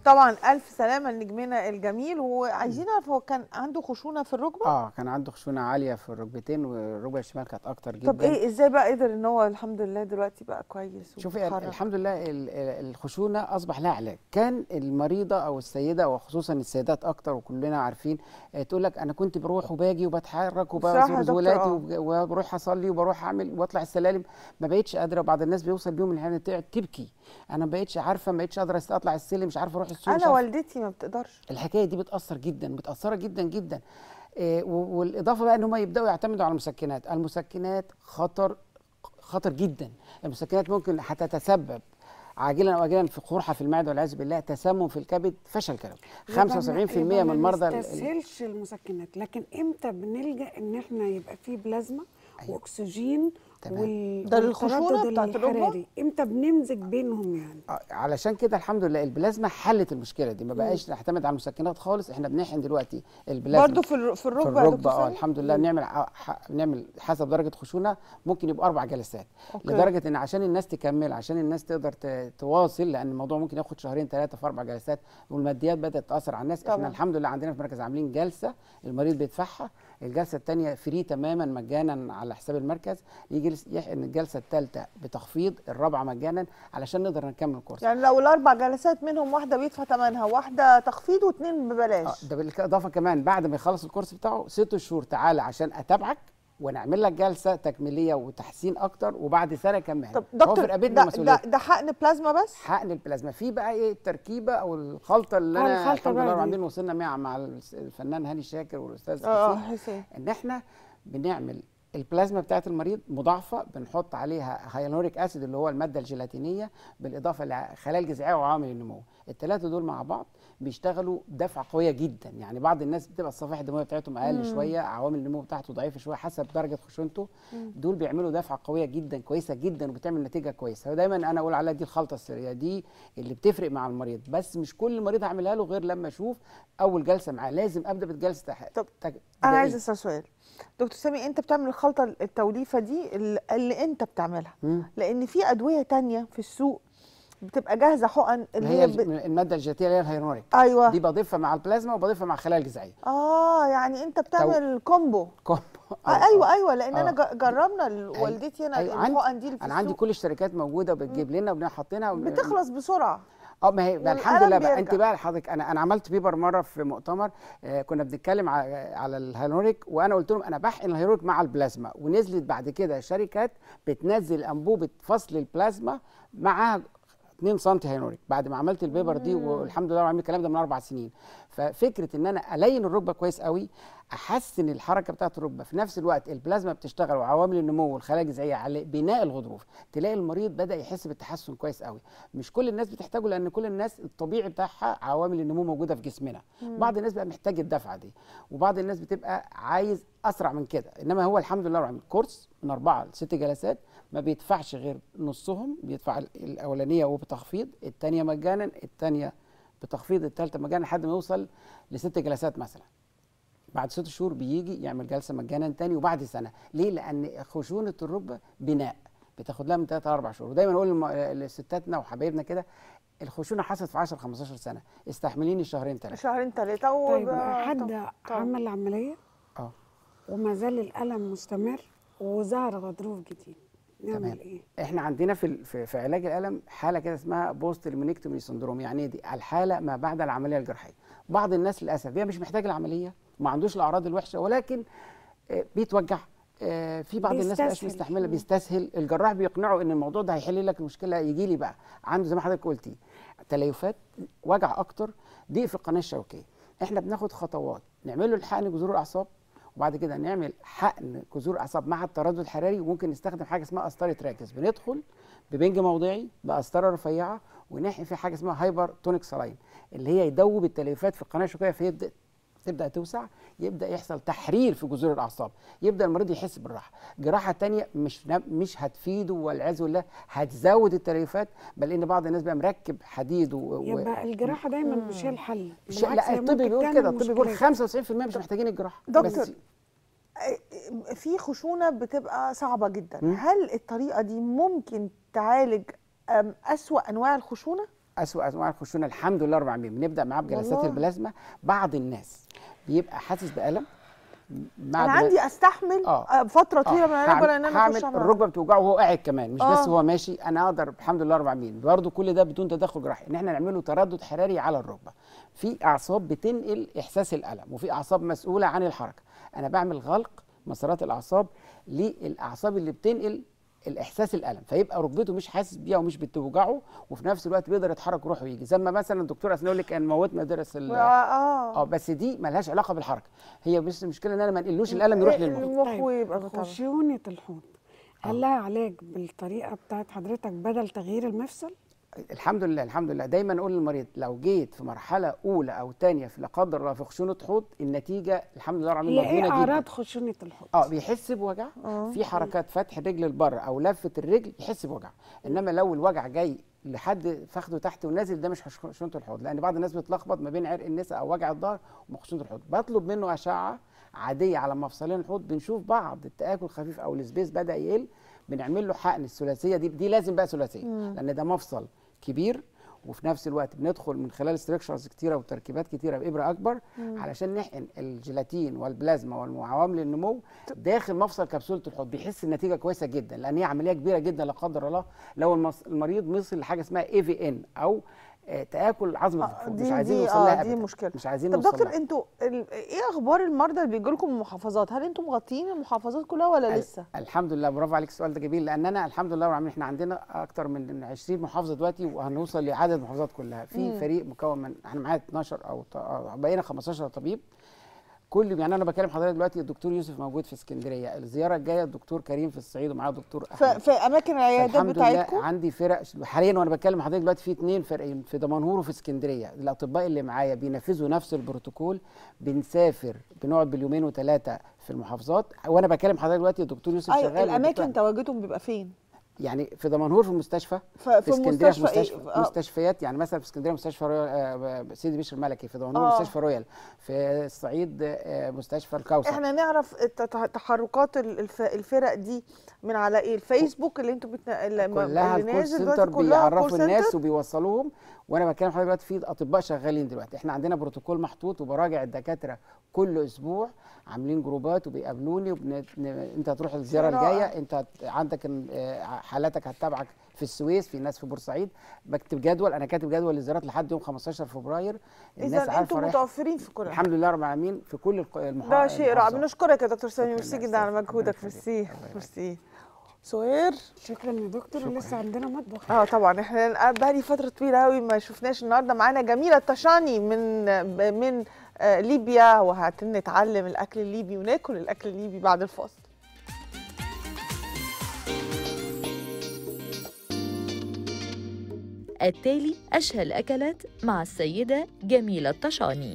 طبعا الف سلامه لنجمنا الجميل وعايزين نعرف هو كان عنده خشونه في الركبه اه كان عنده خشونه عاليه في الركبتين والركبه الشمال كانت اكتر جدا طب ايه ازاي بقى قدر ان هو الحمد لله دلوقتي بقى كويس شوفي وبيتحرك؟ الحمد لله ال- ال- الخشونه اصبح لها علاج كان المريضه او السيده وخصوصا السيدات اكتر وكلنا عارفين آه، تقول لك انا كنت بروح وباجي وبتحرك بصراحة يا وبزور دكتور، زولاتي آه. وب- وبروح اصلي وبروح اعمل واطلع السلالم ما بقتش قادره وبعض الناس بيوصل بيهم ان تقعد تبكي انا ما بقتش عارفه ما بقتش قادره اطلع السلم مش عارفه اروح السوق مش انا عارفة- والدتي ما بتقدرش الحكايه دي بتاثر جدا متاثره جدا جدا إيه و- والاضافه بقى ان هم يبداوا يعتمدوا على المسكنات المسكنات خطر خطر جدا المسكنات ممكن هتتسبب عاجلا او اجلا في قرحه في المعده والعياذ بالله تسمم في الكبد فشل كلوي 75% يبقى من مرضى ما ال- ال- نستسهلش المسكنات لكن امتى بنلجا ان احنا يبقى في بلازما أيوة. واكسجين تمام. وال... ده للخشونة والتردد بتاعت الركبة؟ الحراري امتى بنمزج بينهم يعني آه، علشان كده الحمد لله البلازما حلت المشكله دي ما بقاش نعتمد على المسكنات خالص احنا بنحقن دلوقتي البلازما برضه في الر- في في الركبه يا الركبه دكتور اه سامي؟ الحمد لله نعمل ع- ح- نعمل حسب درجه خشونه ممكن يبقى اربع جلسات أوكي. لدرجه ان عشان الناس تكمل عشان الناس تقدر ت- تواصل لان الموضوع ممكن ياخد شهرين ثلاثه في اربع جلسات والماديات بدات تاثر على الناس طبعاً. احنا الحمد لله عندنا في المركز عاملين جلسه المريض بيدفعها الجلسه الثانيه فري تماما مجانا على حساب المركز يجي يس- يحقن الجلسه الثالثه بتخفيض الرابعه مجانا علشان نقدر نكمل الكورس يعني لو الاربع جلسات منهم واحده بيدفع ثمنها واحده تخفيض واثنين آه، ببلاش ده بالاضافه كمان بعد ما يخلص الكورس بتاعه ست شهور تعالى عشان اتابعك ونعمل لك جلسه تكميليه وتحسين اكتر وبعد سنه كمان طب هو في دكتور رقبتنا ده, ده, مسؤوليه ده حقن بلازما بس حقن البلازما في بقى ايه التركيبه او الخلطه اللي آه، انا الخلطة الحمد بقى لله دي. عاملين وصلنا مع مع الفنان هاني شاكر والاستاذ اه حسين حسين ان احنا بنعمل البلازما بتاعت المريض مضاعفه بنحط عليها هيالوريك اسيد اللي هو الماده الجيلاتينيه بالاضافه لخلايا الجذعيه وعوامل النمو الثلاثه دول مع بعض بيشتغلوا بدفعه قويه جدا يعني بعض الناس بتبقى الصفائح الدمويه بتاعتهم اقل شويه عوامل النمو بتاعته ضعيفه شويه حسب درجه خشونته دول بيعملوا دفعه قويه جدا كويسه جدا وبتعمل نتيجه كويسه ودايما انا اقول عليها دي الخلطه السريه دي اللي بتفرق مع المريض بس مش كل مريض هعملها له غير لما اشوف اول جلسه معاه لازم ابدا بالجلسه تح... طب تج... انا عايز بدائية. اسال سؤال دكتور سامي انت بتعمل الخلطه التوليفه دي اللي- اللي انت بتعملها مم. لان في ادويه تانية في السوق بتبقى جاهزه حقن اللي هي هي الج- ب... الماده الجيلاتينيه اللي هي الهيرونيك ايوه دي بضيفها مع البلازما وبضيفها مع الخلايا الجذعيه اه يعني انت بتعمل كومبو كومبو آه ايوه ايوه لان انا آه. ج- جربنا ال- والدتي انا أيوة، عندي- الحقن دي اللي في انا عندي السوق كل الشركات موجوده وبتجيب لنا وبنحطينها وبن- بتخلص بسرعه اه ما هي بقى الحمد والألم لله بقى انت بيرجع. بقى حضرتك انا انا عملت بيبر مره في مؤتمر آه كنا بنتكلم على, على الهيرونيك وانا قلت لهم انا بحقن الهيرونيك مع البلازما ونزلت بعد كده شركات بتنزل انبوبه فصل البلازما معاها 2 سم هيرونيك بعد ما عملت البيبر دي والحمد لله عامل الكلام ده من اربع سنين ففكره ان انا الين الركبه كويس قوي احسن الحركه بتاعه الركبه في نفس الوقت البلازما بتشتغل وعوامل النمو والخلايا الجذعيه على بناء الغضروف تلاقي المريض بدا يحس بالتحسن كويس قوي مش كل الناس بتحتاجه لان كل الناس الطبيعي بتاعها عوامل النمو موجوده في جسمنا بعض الناس بقى محتاج الدفعه دي وبعض الناس بتبقى عايز اسرع من كده انما هو الحمد لله عامل كورس من اربعه لست جلسات ما بيدفعش غير نصهم بيدفع ال- الاولانيه وبتخفيض الثانيه مجانا الثانيه بتخفيض الثالثه مجانا لحد ما يوصل لست جلسات مثلا بعد ست شهور بيجي يعمل جلسه مجانا تاني وبعد سنه ليه لان خشونه الركبه بناء بتاخد لها من 3 ل 4 شهور ودايما اقول للم- لستاتنا وحبايبنا كده الخشونه حصلت في 10 15 سنه استحمليني شهرين ثلاثه شهرين ثلاثه و... طيب حد طب- عمل عمليه اه وما زال الالم مستمر وظهر غضروف جديد تمام. نعمل ايه احنا عندنا في ال- في, في علاج الالم حاله كده اسمها بوست المينكتومي سندروم يعني إيه دي الحاله ما بعد العمليه الجراحيه بعض الناس للاسف هي مش محتاج العمليه ما عندوش الاعراض الوحشه ولكن آه، بيتوجع آه، في بعض الناس مبقاش بيستسهل. مستحمله مم. بيستسهل الجراح بيقنعه ان الموضوع ده هيحل لك المشكله يجي لي بقى عنده زي ما حضرتك قلتي تليفات وجع اكتر ضيق في القناه الشوكيه احنا بناخد خطوات نعمل له الحقن جذور الاعصاب وبعد كده نعمل حقن جذور الاعصاب مع التردد الحراري وممكن نستخدم حاجه اسمها قسطره راكز بندخل ببنج موضعي بقسطره رفيعه ونحقن في حاجه اسمها هايبر تونيك سلاين اللي هي يدوب التليفات في القناه الشوكيه فيبدا تبدا توسع يبدا يحصل تحرير في جذور الاعصاب يبدا المريض يحس بالراحه جراحه تانية مش مش هتفيده والعياذ بالله هتزود التليفات بل ان بعض الناس بقى مركب حديد و... و... يبقى الجراحه دايما مش هي الحل مش بالعكس لا هي الطب ممكن بيقول تعمل كده الطب بيقول مشكلات. 95% مش محتاجين الجراحه دكتور، بس في خشونه بتبقى صعبه جدا مم. هل الطريقه دي ممكن تعالج أم، اسوا انواع الخشونه اسوء انواع الخشونه الحمد لله رب العالمين بنبدا معاه بجلسات والله. البلازما بعض الناس بيبقى حاسس بالم مع انا بلا- عندي استحمل آه. آه، فتره طويله من آه، الركبه هعمل- لان انا هعمل اخش أعمل- الركبه بتوجعه وهو قاعد كمان مش آه. بس هو ماشي انا اقدر الحمد لله رب العالمين برضه كل ده بدون تدخل جراحي ان احنا نعمله تردد حراري على الركبه في اعصاب بتنقل احساس الالم وفي اعصاب مسؤوله عن الحركه انا بعمل غلق مسارات الاعصاب للاعصاب اللي بتنقل الاحساس الالم فيبقى ركبته مش حاسس بيها ومش بتوجعه وفي نفس الوقت بيقدر يتحرك ويروح ويجي زي ما مثلا الدكتور اسنان يقول لك ان موتنا درس ال- اه اه اه بس دي ملهاش علاقه بالحركه هي بس المشكله ان انا ما انقلوش الالم يروح للمخ المخ ويبقى طبعا خشونه الحوض هل لها علاج بالطريقه بتاعت حضرتك بدل تغيير المفصل؟ الحمد لله الحمد لله دايما اقول للمريض لو جيت في مرحله اولى او ثانيه في لا قدر الله في خشونه حوض النتيجه الحمد لله رب هي العالمين ايه مضمونه جدا اعراض خشونه الحوض؟ اه بيحس بوجع آه. في حركات فتح الرجل لبره او لفه الرجل يحس بوجع انما لو الوجع جاي لحد فخده تحت ونازل ده مش خش- خشونه الحوض لان بعض الناس بتلخبط ما بين عرق النساء او وجع الظهر وخشونه الحوض بطلب منه اشعه عاديه على مفصلين الحوض بنشوف بعض التاكل خفيف او السبيس بدا يقل بنعمل له حقن الثلاثيه دي دي لازم بقى ثلاثيه لان ده مفصل كبير وفي نفس الوقت بندخل من خلال ستركشرز كتيره وتركيبات كتيره بابره اكبر علشان نحقن الجيلاتين والبلازما والعوامل النمو داخل مفصل كبسوله الحوض بيحس النتيجه كويسه جدا لان هي عمليه كبيره جدا لا قدر الله لو المص- المريض وصل لحاجه اسمها اي في ان او آه، تاكل عظمه آه، الحوض دي- مش عايزين دي- نوصل آه، لها دي أبداً. مشكلة. مش عايزين طب نوصل دكتور لها. انتوا ال- ايه اخبار المرضى اللي بيجوا لكم من المحافظات هل انتوا مغطيين المحافظات كلها ولا ال- لسه الحمد لله برافو عليك السؤال ده جميل لان انا الحمد لله رب العالمين احنا عندنا اكتر من 20 محافظه دلوقتي وهنوصل لعدد المحافظات كلها في فريق مكون من احنا معانا 12 او ط- أو بقينا 15 طبيب كل يعني انا بكلم حضرتك دلوقتي الدكتور يوسف موجود في اسكندريه الزياره الجايه الدكتور كريم في الصعيد ومعاه الدكتور ف- احمد في اماكن العيادات الحمد لله بتاعتكم عندي فرق حاليا وانا بتكلم حضرتك دلوقتي في اثنين فرقين في دمنهور وفي اسكندريه الاطباء اللي معايا بينفذوا نفس البروتوكول بنسافر بنقعد باليومين وثلاثه في المحافظات وانا بكلم حضرتك دلوقتي الدكتور يوسف ايوه شغال الاماكن والدكتور- تواجدهم بيبقى فين يعني في دمنهور في المستشفى ف- في في اسكندريه في مستشفى إيه؟ مستشفى آه. مستشفيات يعني مثلا في اسكندريه مستشفى رويال آه، سيدي بشر الملكي في دمنهور آه. مستشفى رويال في الصعيد آه، مستشفى الكوثر احنا نعرف الت- تحركات ال- الف- الفرق دي من على ايه الفيسبوك اللي انتوا بتنا... اللي كلها اللي الكول نازل سنتر دلوقتي كلها بيعرفوا كول الناس سنتر؟ وبيوصلوهم وانا بتكلم حضرتك دلوقتي في اطباء شغالين دلوقتي احنا عندنا بروتوكول محطوط وبراجع الدكاتره كل اسبوع عاملين جروبات وبيقابلوني وبن... ن- انت هتروح الزياره رائع. الجايه انت هت- عندك ال- آه، حالاتك هتتابعك في السويس في ناس في بورسعيد بكتب جدول انا كاتب جدول للزيارات لحد يوم 15 فبراير الناس اذا عارفه انتوا رايحة. متوفرين في كل الحمد لله رب العالمين في كل الق- المحا... ده شيء رائع المحافظات. بنشكرك يا دكتور سامي شكراً ميرسي يا جدا على أستاذ. مجهودك ربنا يخليك. ميرسي الله يبارك. ميرسي سهير شكرا يا دكتور لسه عندنا مطبخ اه طبعا احنا بقالي فتره طويله قوي ما شفناش النهارده معانا جميله التشاني من من آه، ليبيا وهنتعلم الاكل الليبي وناكل الاكل الليبي بعد الفاصل التالي أشهى الأكلات مع السيدة جميلة الطشاني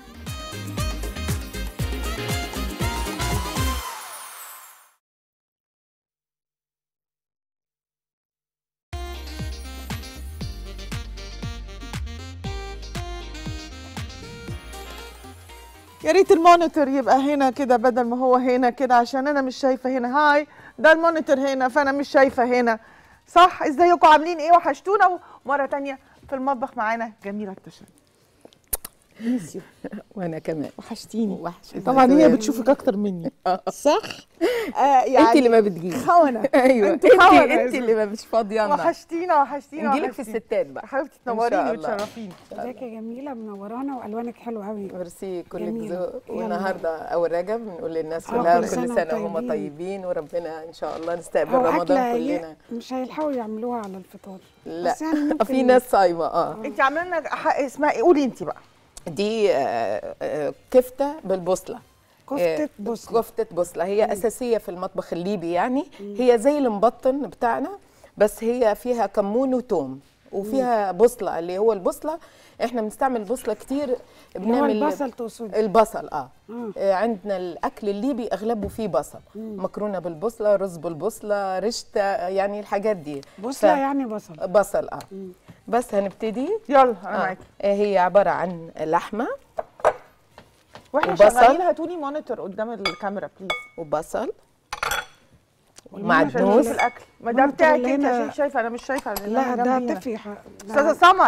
يا ريت المونيتور يبقى هنا كده بدل ما هو هنا كده عشان انا مش شايفه هنا هاي ده المونيتور هنا فانا مش شايفه هنا صح ازيكم عاملين ايه وحشتونا ومره تانية في المطبخ معانا جميله التشاني ميسيو وانا كمان وحشتيني وحشة طبعا هي بتشوفك اكتر مني صح آه يعني انت اللي ما بتجيش خونه ايوه انتوا انت خونة انت اللي ما مش فاضيه لنا وحشتينا وحشتينا نجيلك في وحشتينا. الستات بقى حبيبتي إن تنوريني شاء الله. وتشرفيني ازيك يا جميله منورانا والوانك حلوه قوي ميرسي كلك جميل. ذوق يلا. والنهارده اول رجب بنقول للناس آه، كلها كل كل سنة سنه وانتم وهم طيبين. طيبين وربنا ان شاء الله نستقبل هو رمضان أكلة كلنا هي- مش هيلحقوا يعملوها على الفطار لا بس يعني ممكن في ناس صايمه اه انت عامله لنا ح- اسمها ايه قولي انت بقى دي آه، آه، كفته بالبصله كفتة آه، بصلة كفتة بصلة هي أساسية في المطبخ الليبي يعني هي زي المبطن بتاعنا بس هي فيها كمون وتوم وفيها بصلة اللي هو البصلة احنا بنستعمل بصلة كتير اللي هو البصل تقصدي البصل اه آه. آه، عندنا الاكل الليبي اغلبه فيه بصل مكرونه بالبصله رز بالبصله رشته يعني الحاجات دي بصلة ف- يعني بصل بصل اه بس هنبتدي يلا انا آه. معاكي آه، هي عباره عن لحمه واحنا وبصل. شغالين هاتوني مونيتور قدام الكاميرا بليز وبصل عشان معدنوس نشوف الاكل ما ده المونيتور بتاعك اللي انت هنا- عشان شايفه انا مش شايفه لأن لا أنا ده جنبي هنا. تفي ح- ده- استاذه سمر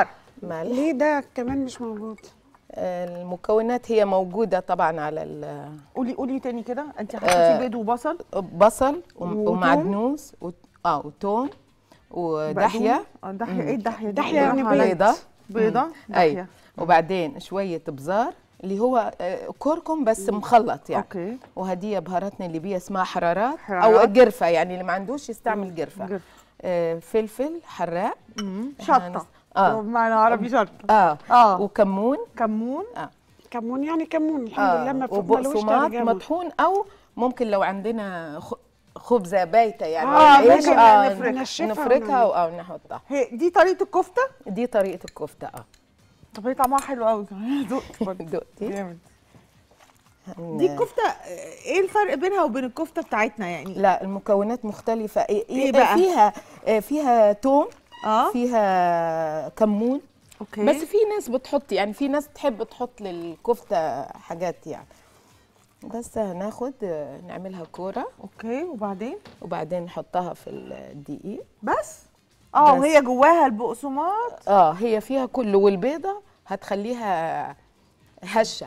ملح ليه ده كمان مش موجود آه، المكونات هي موجوده طبعا على ال- قولي قولي تاني كده انت حطيتي آه. بيض وبصل بصل وم- وتوم. ومعدنوس و... اه وتوم ودحيه آه، دحيه ايه الدحيه دي؟ دحية يعني بالراحة عليا. بيضه بيضه اي دحيه وبعدين شويه بزار اللي هو آه، كركم بس مخلط يعني اوكي وهديه بهاراتنا الليبيه اسمها حرارات, حرارات. او قرفه يعني اللي ما عندوش يستعمل قرفه قرفة. آه فلفل حراق شطه اه بمعنى عربي شطه اه اه وكمون كمون كمون يعني كمون الحمد لله ما ف- ملوش وبقسماط ترجمه مطحون او ممكن لو عندنا خ- خبزه بايته يعني آه، العيش، ممكن آه نفركها. ننشفها نفركها ونعمل. او نحطها هي دي طريقه الكفته دي طريقه الكفته اه طب هي طعمها حلو قوي دقت برضه دقتي جامد هن- دي الكفته ايه الفرق بينها وبين الكفته بتاعتنا يعني لا المكونات مختلفه ايه, إيه بقى؟ فيها آه، فيها توم اه فيها كمون اوكي بس في ناس بتحط يعني في ناس تحب تحط للكفته حاجات يعني بس هناخد آه، نعملها كوره اوكي وبعدين وبعدين نحطها في الدقيق بس اه بس. وهي جواها البقسماط اه هي فيها كله والبيضه هتخليها هشه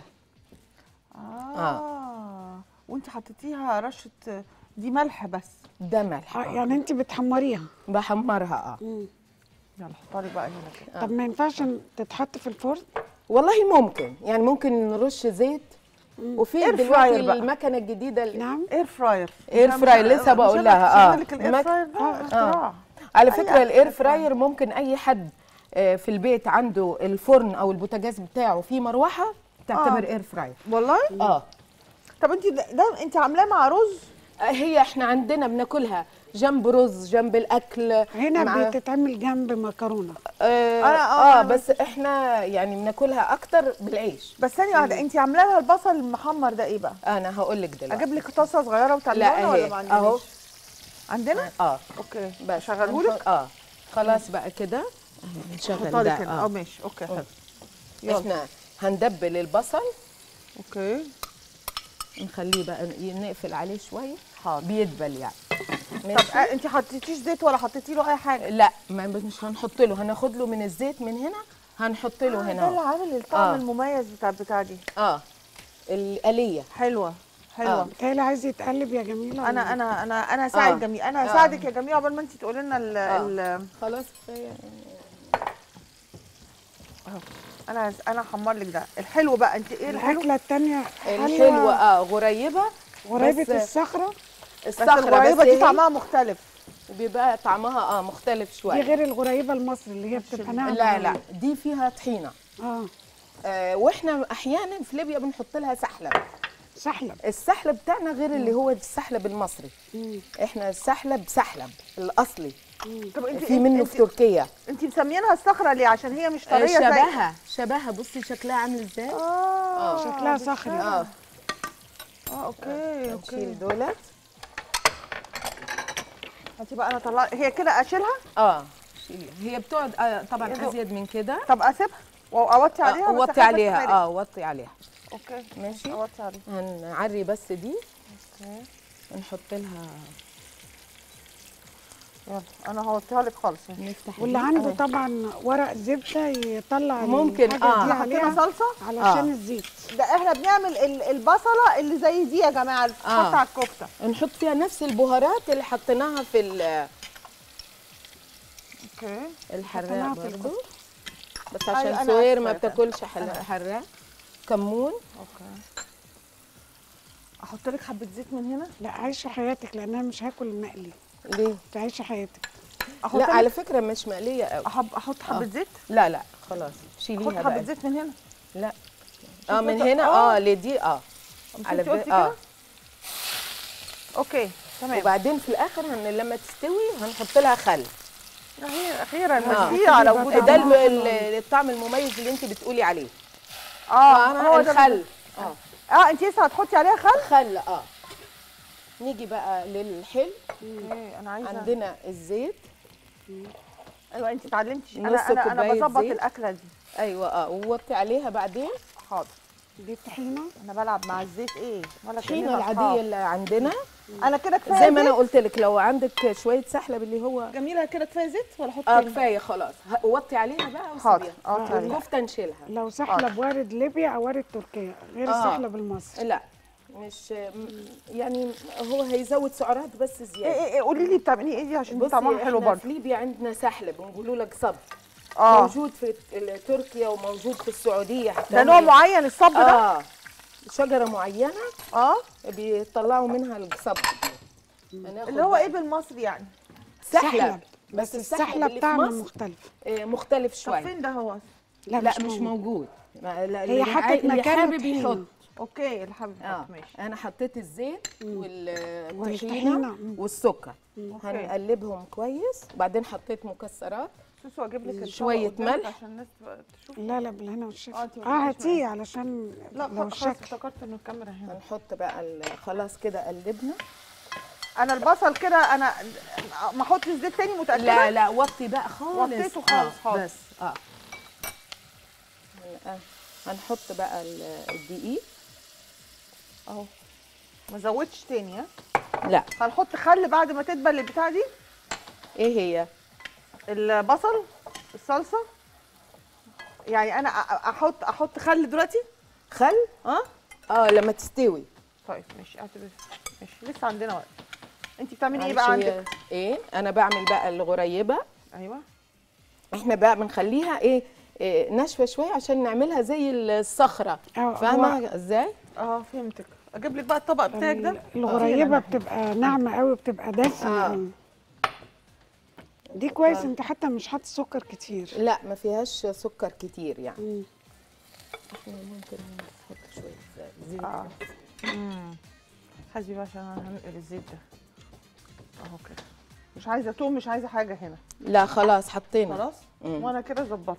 اه وانت حطيتيها رشه دي ملح بس ده ملح آه، آه. يعني انت بتحمريها بحمرها اه يلا حطها لي بقى هنا كده طب ما ينفعش تتحط في الفرن والله ممكن يعني ممكن نرش زيت وفي Air دلوقتي fryer بقى. المكنه الجديده اللي نعم اير فراير Air fryer، لسه بقول لها، آه. الاير مك- فراير ده اختراع على أي فكره الاير air fryer. فراير ممكن اي حد آه، في البيت عنده الفرن او البوتاجاز بتاعه فيه مروحه تعتبر آه. اير فراير والله اه طب انت ده, ده انت عاملاه مع رز هي احنا عندنا بناكلها جنب رز جنب الاكل هنا مع- بتتعمل جنب مكرونه آه, أنا- آه، اه أنا بس احنا يعني بناكلها اكتر بالعيش بس ثانيه واحده انت عامله لها البصل المحمر ده ايه بقى انا هقول لك دلوقتي اجيب لك طاسه صغيره وتعملوها لا ولا اهي ما عندناش اهو عندنا اه اوكي بس شغلهولك هنحط- اه خلاص بقى كده نشغل حطها لي ده كده آه. اه ماشي اوكي حلو يلا. احنا هندبل البصل اوكي نخليه بقى نقفل عليه شويه حاضر بيدبل يعني طب ماشي آه، انت حطيتيش زيت ولا حطيتي له اي حاجه لا ما مش هنحط له هناخد له من الزيت من هنا هنحط له آه، هنا ده اللي أهو. عامل الطعم آه. المميز بتاع بتاع دي اه الآلية حلوه حلوه آه. بتهيألي عايز يتقلب يا جميله انا انا انا انا هساعد آه. جميع انا آه. هساعدك يا جميع قبل ما انت تقولي لنا ال آه. ال خلاص كفايه انا هس- انا هحمر لك ده الحلو بقى انت ايه الحلو الاكله الثانيه الحلوه اه غريبه غريبه بس الصخره بس الصخره الغريبه بس دي هي طعمها مختلف بيبقى طعمها اه مختلف دي شويه غير الغريبه المصري اللي هي بتبقى ناعمه لا لا دي فيها طحينه اه آه واحنا احيانا في ليبيا بنحط لها سحلب سحلب السحلب بتاعنا غير اللي هو السحلب المصري مم. احنا السحلب سحلب الاصلي طب انت في منه في تركيا انت مسمينها الصخره ليه عشان هي مش آه، طريه زي شبهها شبهها بصي شكلها عامل ازاي اه شكلها صخري اه اه اوكي اوكي نشيل دولت هاتي بقى انا طلع هي كده اشيلها اه شيلي هي بتقعد آه طبعا يدوق. ازيد من كده طب اسيبها واوطي عليها آه بس وطي أخليها عليها تتحرق. اه وطي عليها اوكي ماشي اوطي عليها هنعري بس دي اوكي ونحط لها يلا انا هوطيها لك خالص نفتح واللي دي. عنده طبعا ورق زبده يطلع ممكن، الحاجة آه. دي حطينا عليها صلصه علشان آه. الزيت ده احنا بنعمل ال- البصله اللي زي دي يا جماعه اللي بتتحط آه. على الكفته نحط فيها نفس البهارات اللي حطيناها في ال- اوكي الحراق حطيناها في برضو بس أيوة، عشان أنا سوير ما عارفة. بتاكلش حل- حراق كمون اوكي احط لك حبه زيت من هنا لا عيشي حياتك لان انا مش هاكل المقلي ليه؟ تعيشي حياتك احط لا لك على فكره مش مقليه قوي احب احط حبه زيت لا لا خلاص احط شيليها حبه بقى زيت من هنا لا اه من قلت- هنا آه. اه لدي اه مش على انت قلتي ب- اه كده اوكي تمام وبعدين في الاخر هن لما تستوي هنحط لها خل أخير- اخيرا آه. ميرسي على وجود ده الم- الم- ال- الطعم المميز اللي انت بتقولي عليه اه أنا هو ده الخل اه اه انت لسه هتحطي عليها خل خل اه نيجي بقى للحلو اوكي انا عايزه عندنا الزيت ايوه انت اتعلمتي نص انا انا انا كوباية بظبط زيت. الاكله دي ايوه اه ووطي عليها بعدين حاضر دي الطحينه انا بلعب مع الزيت ايه ولا الطحينه كأننا العاديه أصحاب. اللي عندنا انا كده كفايه زي ما انا زيت؟ قلت لك لو عندك شويه سحلب اللي هو جميله كده كفايه زيت ولا احط اه تاني؟ كفايه خلاص ه- وطي عليها بقى حاضر وسيبيها اه تعالي. والكفته نشيلها لو سحلب وارد ليبيا او وارد تركيا غير آه. السحلب المصري لا مش م- يعني هو هيزود سعرات بس ايه زياده ايه ايه قولي لي بتعملي ايه دي عشان دي بصي طعمها حلو احنا برضه في ليبيا عندنا سحلب ونقولوا لك صب اه موجود في ال- تركيا وموجود في السعوديه حتى ده نوع هم- معين الصب ده اه شجره معينه اه بيطلعوا منها الصب هناخد اللي هو بقى ايه بالمصري يعني سحلب بس السحلب السحلب اللي في طعمه مصر مختلف آه، مختلف طب شويه فين ده هو لا, لا مش موجود ما- لا، هي اللي حطت عاي- اللي مكانه حابب طحينة. يحط اوكي الحمد لله اه ماشي انا حطيت الزيت والطحينة. والطحينه مم. والسكر أوكي. هنقلبهم كويس وبعدين حطيت مكسرات سوسو اجيب لك الطبق شوية قدامك ملح. عشان الناس تبقى تشوف لا لا بالهنا والشفا آه، أنتي ما اه بتحبيش هاتيه معايا. علشان لا لو خلاص الشكل افتكرت انه الكاميرا هنا هنحط بقى ال- خلاص كده قلبنا انا البصل كده انا ما احطش زيت تاني متاكده لا لا وطي بقى خالص وطيته خالص، آه، حاضر. بس اه هن- هنحط بقى ال- الدقيق اهو ما زودش تاني ها لا هنحط خل بعد ما تدبل البتاع دي ايه هي البصل الصلصه يعني انا أ- احط احط خل دلوقتي خل اه اه لما تستوي طيب ماشي اعتبر ماشي لسه عندنا وقت انت بتعملي ايه معلش بقى هي- عندك ايه انا بعمل بقى الغريبه ايوه احنا بقى بنخليها ايه, إيه ناشفه شويه عشان نعملها زي الصخره اه فاهمه ازاي اه فهمتك اجيب لك بقى الطبق بتاعك ده ال- الغريبه بتبقى ناعمه قوي بتبقى دسمه آه. قوي دي كويس انت حتى مش حاطه سكر كتير لا ما فيهاش سكر كتير يعني مم. احنا ممكن نحط شويه زيت اه امم حاسبي بقى عشان انا هنقل الزيت ده اهو كده مش عايزه توم مش عايزه حاجه هنا لا خلاص حطينا خلاص مم. وانا كده ظبطت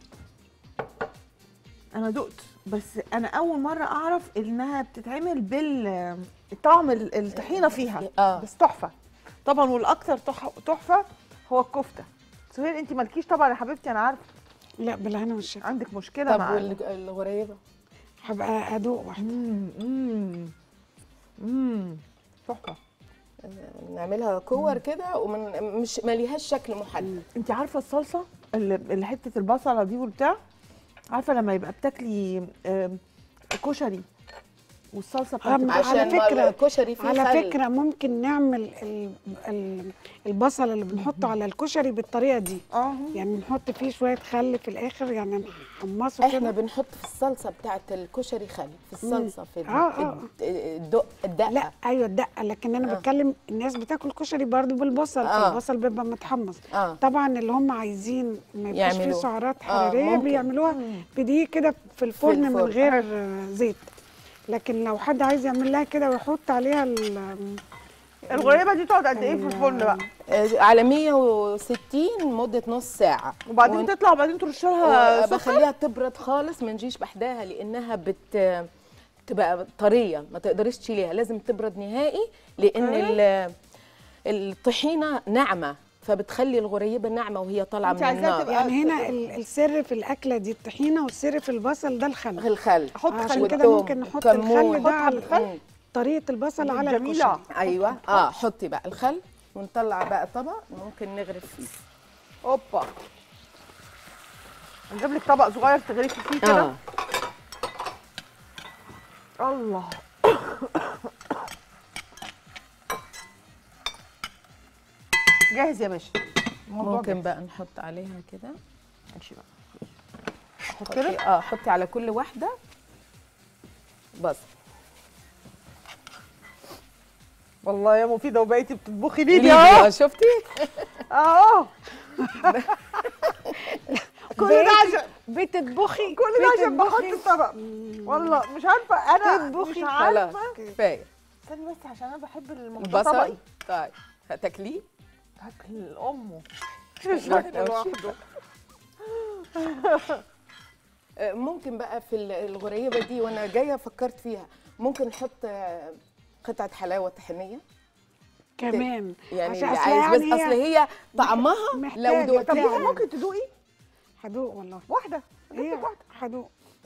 انا دقت بس انا اول مره اعرف انها بتتعمل بال طعم ال- الطحينه فيها اه بس تحفه طبعا والاكثر تح- تحفه هو الكفته سهير انت مالكيش طبعا يا حبيبتي انا عارفه لا بالهنا والشفا عندك مشكله طب مع والغريبه هبقى ادوق واحده امم امم امم تحفه نعملها كور كده ومن مش ما ليهاش شكل محدد انت عارفه الصلصه اللي اللي حته البصله دي والبتاع عارفه لما يبقى بتاكلي آم، كشري والصلصه بتاعت آه، الكشري على عشان فكرة- الكشري فيه على خل. فكره ممكن نعمل ال ال البصل اللي بنحطه على الكشري بالطريقه دي اه يعني نحط فيه شويه خل في الاخر يعني نحمصه احنا كده بنحط في الصلصه بتاعه الكشري خل في الصلصه في آه، آه. الد- الدق الدقه لا ايوه الدقه لكن انا آه. بتكلم الناس بتاكل كشري برضو بالبصل آه. البصل بيبقى متحمص اه طبعا اللي هم عايزين ما يبقاش فيه يعملوه. سعرات آه، حراريه ممكن. بيعملوها بدقيق كده في الفرن من الفرن. غير آه، زيت لكن لو حد عايز يعمل لها كده ويحط عليها ال- الغريبه دي تقعد قد ايه في الفرن بقى آه، على 160 مده نص ساعه وبعدين ون- تطلع وبعدين ترش لها سكر بخليها تبرد خالص ما نجيش بحداها لانها بت تبقى طريه ما تقدريش تشيليها لازم تبرد نهائي لان ال- الطحينه ناعمه فبتخلي الغريبه ناعمه وهي طالعه انت من عايزاها النار تبقى- يعني هنا ال- السر في الاكله دي الطحينه والسر في البصل ده الخل الخل احط عشان خل كده والثوم ممكن نحط والكمون. الخل ده حط على الخل. مم. طريقه البصل على جميلة. الكشري ايوه اه حطي بقى الخل ونطلع بقى طبق ممكن نغرف فيه اوبا نجيب لك طبق صغير تغرفي فيه كده اه الله جاهز يا باشا الموضوع ممكن جاهز. بقى نحط عليها كده ماشي بقى احط حطي لك اه حطي على كل واحده بصل والله يا مفيده وبقيتي بتطبخي لي دي ليبيا اهو شفتي اهو كل ده عشان بتطبخي كل ده عشان بحط بتطبخي. الطبق والله مش عارفه انا مش تطبخي. خلاص عارفه كفايه استني بس عشان انا بحب المحطوط البصل طبقي طيب هتاكليه هاكل امه لوحده. لوحده آه، ممكن بقى في ال- الغريبه دي وانا جايه فكرت فيها ممكن نحط آه، قطعه حلاوه طحينيه كمان يعني عشان اللي أصل عايز بس يعني اصل هي طعمها لو محتاجة طب دقتيها هو ممكن تدوقي هدوق والله واحده ايه هدوق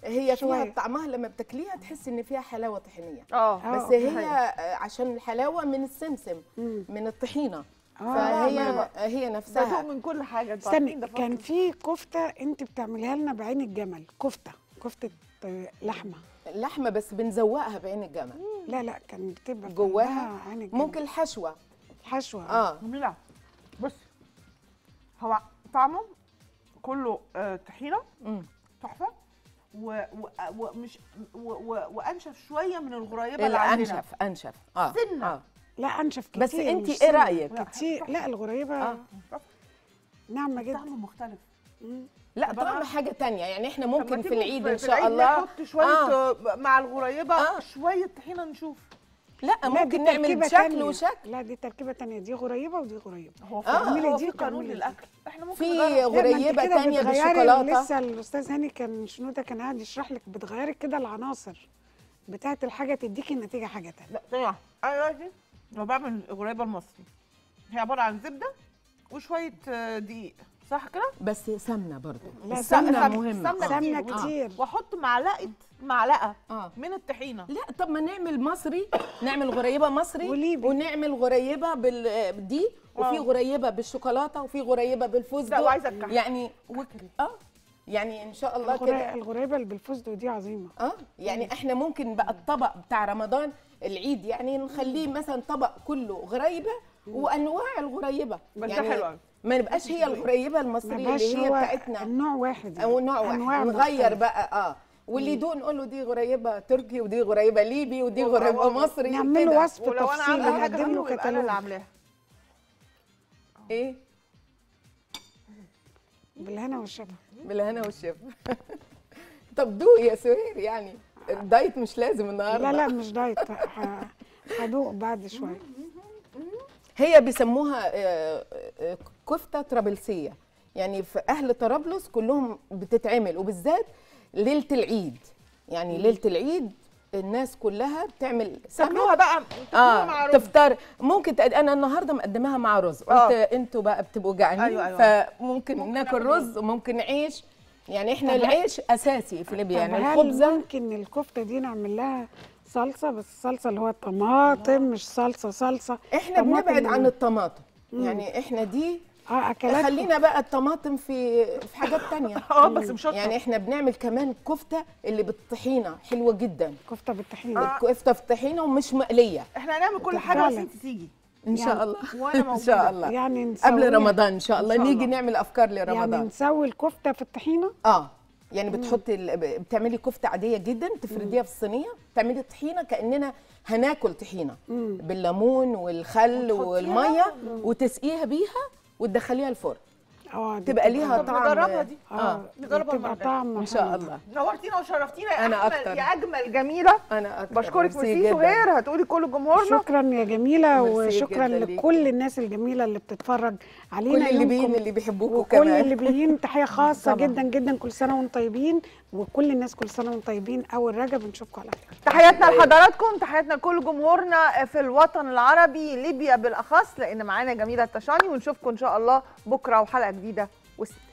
هي فيها شوية. طعمها لما بتاكليها تحس ان فيها حلاوه طحينيه اه آه، بس أوكي. هي آه، عشان الحلاوه من السمسم مم. من الطحينه آه، فهي هي بدوق نفسها من كل حاجه انتوا استني عارفين ده كان فصل. في كفته انت بتعمليها لنا بعين الجمل كفته كفته آه، لحمه لحمه بس بنزوقها بعين الجمل لا لا كان بتبقى في جواها قلبها عين الجمل. ممكن الحشوه حشوه اه لا بص هو طعمه كله آه، طحينه مم. تحفه و- و- ومش و- و- وانشف شويه من الغريبه اللي عندنا الانشف انشف اه سنة. آه. لا انشف كتير بس انت مش ايه سنة. رايك لا، كتير لا الغريبه آه. ناعمه جدا طعمه مختلف مم. لا طب طعم أنا- حاجه تانية يعني احنا طب ممكن ما في تيجوا العيد ان في شاء العيد الله نحط شويه آه. آه. مع الغريبه آه. شويه طحينه نشوف لا لا، دي ممكن تركيبة نعمل شكل تانية. وشكل لا دي تركيبه تانية دي غريبه ودي غريبه هو في آه، آه. هو في في قانون قانون للاكل احنا ممكن في نجرب. لا، ما أنت غريبه كده تانية بتغيري- بالشوكولاته لسه الاستاذ هاني كان شنوده كان قاعد يشرح لك بتغيري كده العناصر بتاعت الحاجه تديكي النتيجه حاجه تانية لا ثانية انا دلوقتي لو بعمل الغريبه المصري هي عباره عن زبده وشويه آه، دقيق صح كده؟ بس سمنه برضو لا، السمنه سمنة- مهمه سمنة آه. سمنه كتير. كتير واحط معلقه معلقه اه من الطحينه لا طب ما نعمل مصري نعمل غريبه مصري وليبي. ونعمل غريبه بال دي وفي آه. غريبه بالشوكولاته وفي غريبه بالفستق لا وعايزه الكحك يعني وكري اه يعني ان شاء الله الغري- كده الغريبه اللي بالفستق دي عظيمه اه يعني احنا ممكن بقى الطبق بتاع رمضان العيد يعني نخليه مثلا طبق كله غريبه وانواع الغريبه بس ده يعني حلو أوي. ما نبقاش هي الغريبه ما المصريه بقاش اللي هي هو بتاعتنا النوع واحد او نوع واحد أنواع نغير مختلفة. بقى اه واللي يدوق نقول له دي غريبه تركي ودي غريبه ليبي ودي غريبه مصري نعمل كده. له وصف ولو انا تفصيلي عامله حاجه نقدم حلوه له يبقى انا اللي كتالوج عاملاها ايه بالهنا والشفا بالهنا والشفا طب دوق يا سهير يعني الدايت مش لازم النهارده لا لا مش دايت ه- هدوق بعد شويه هي بيسموها آه، آه، كفته طرابلسيه يعني في اهل طرابلس كلهم بتتعمل وبالذات ليله العيد يعني ليله العيد الناس كلها بتعمل سمك تاكلوها بقى تاكلوها مع اه رز تفطر ممكن تق... انا النهارده مقدماها مع رز آه. قلت انتوا بقى بتبقوا جعانين أيوة، أيوة. فممكن ممكن ناكل نعمل رز وممكن عيش يعني احنا طب هل- العيش اساسي في ليبيا طب يعني هل الخبزه ممكن الكفته دي نعمل لها صلصه بس الصلصه اللي هو الطماطم مش صلصه صلصه احنا طماطم بنبعد عن من- الطماطم يعني احنا دي اه اكلات خلينا بقى الطماطم في في حاجات تانية اه بس مش شطه يعني احنا بنعمل كمان كفته اللي بالطحينه حلوه جدا كفته بالطحينه كفته في طحينه ومش مقليه احنا هنعمل كل حاجه بس فعلا. انت تيجي ان يعني- شاء الله وانا ان موجوده شاء الله يعني نسوي قبل رمضان ان شاء الله إن شاء نيجي الله. نعمل افكار يعني لرمضان نسوي الكفته في الطحينه اه يعني بتحطي ال- بتعملي كفته عاديه جدا تفرديها في الصينيه تعملي طحينه كاننا هناكل طحينه بالليمون والخل وتحطيها والميه وتسقيها بيها وتدخليها الفرن اه دي تبقى ليها طب طعم نجربها دي اه نجربها تبقى المرة طعم ان شاء حلو. الله نورتينا وشرفتينا يا أنا أجمل أكتر. يا اجمل جميله انا أكتر. بشكرك ميرسي ميرسي جداً. سهير هتقولي كل جمهورنا شكرا يا جميله ميرسي وشكرا جداً ليكي. لكل الناس الجميله اللي بتتفرج علينا كل اللي يومكم بين اللي بيحبوكوا وكل كمان الليبيين تحيه خاصه طبعاً. جدا جدا كل سنه وانتم طيبين وكل الناس كل سنه وانتم طيبين اول رجب نشوفكم على خير تحياتنا لحضراتكم تحياتنا لكل جمهورنا في الوطن العربي ليبيا بالاخص لان معانا جميله التشاني ونشوفكم ان شاء الله بكره وحلقه جديده والست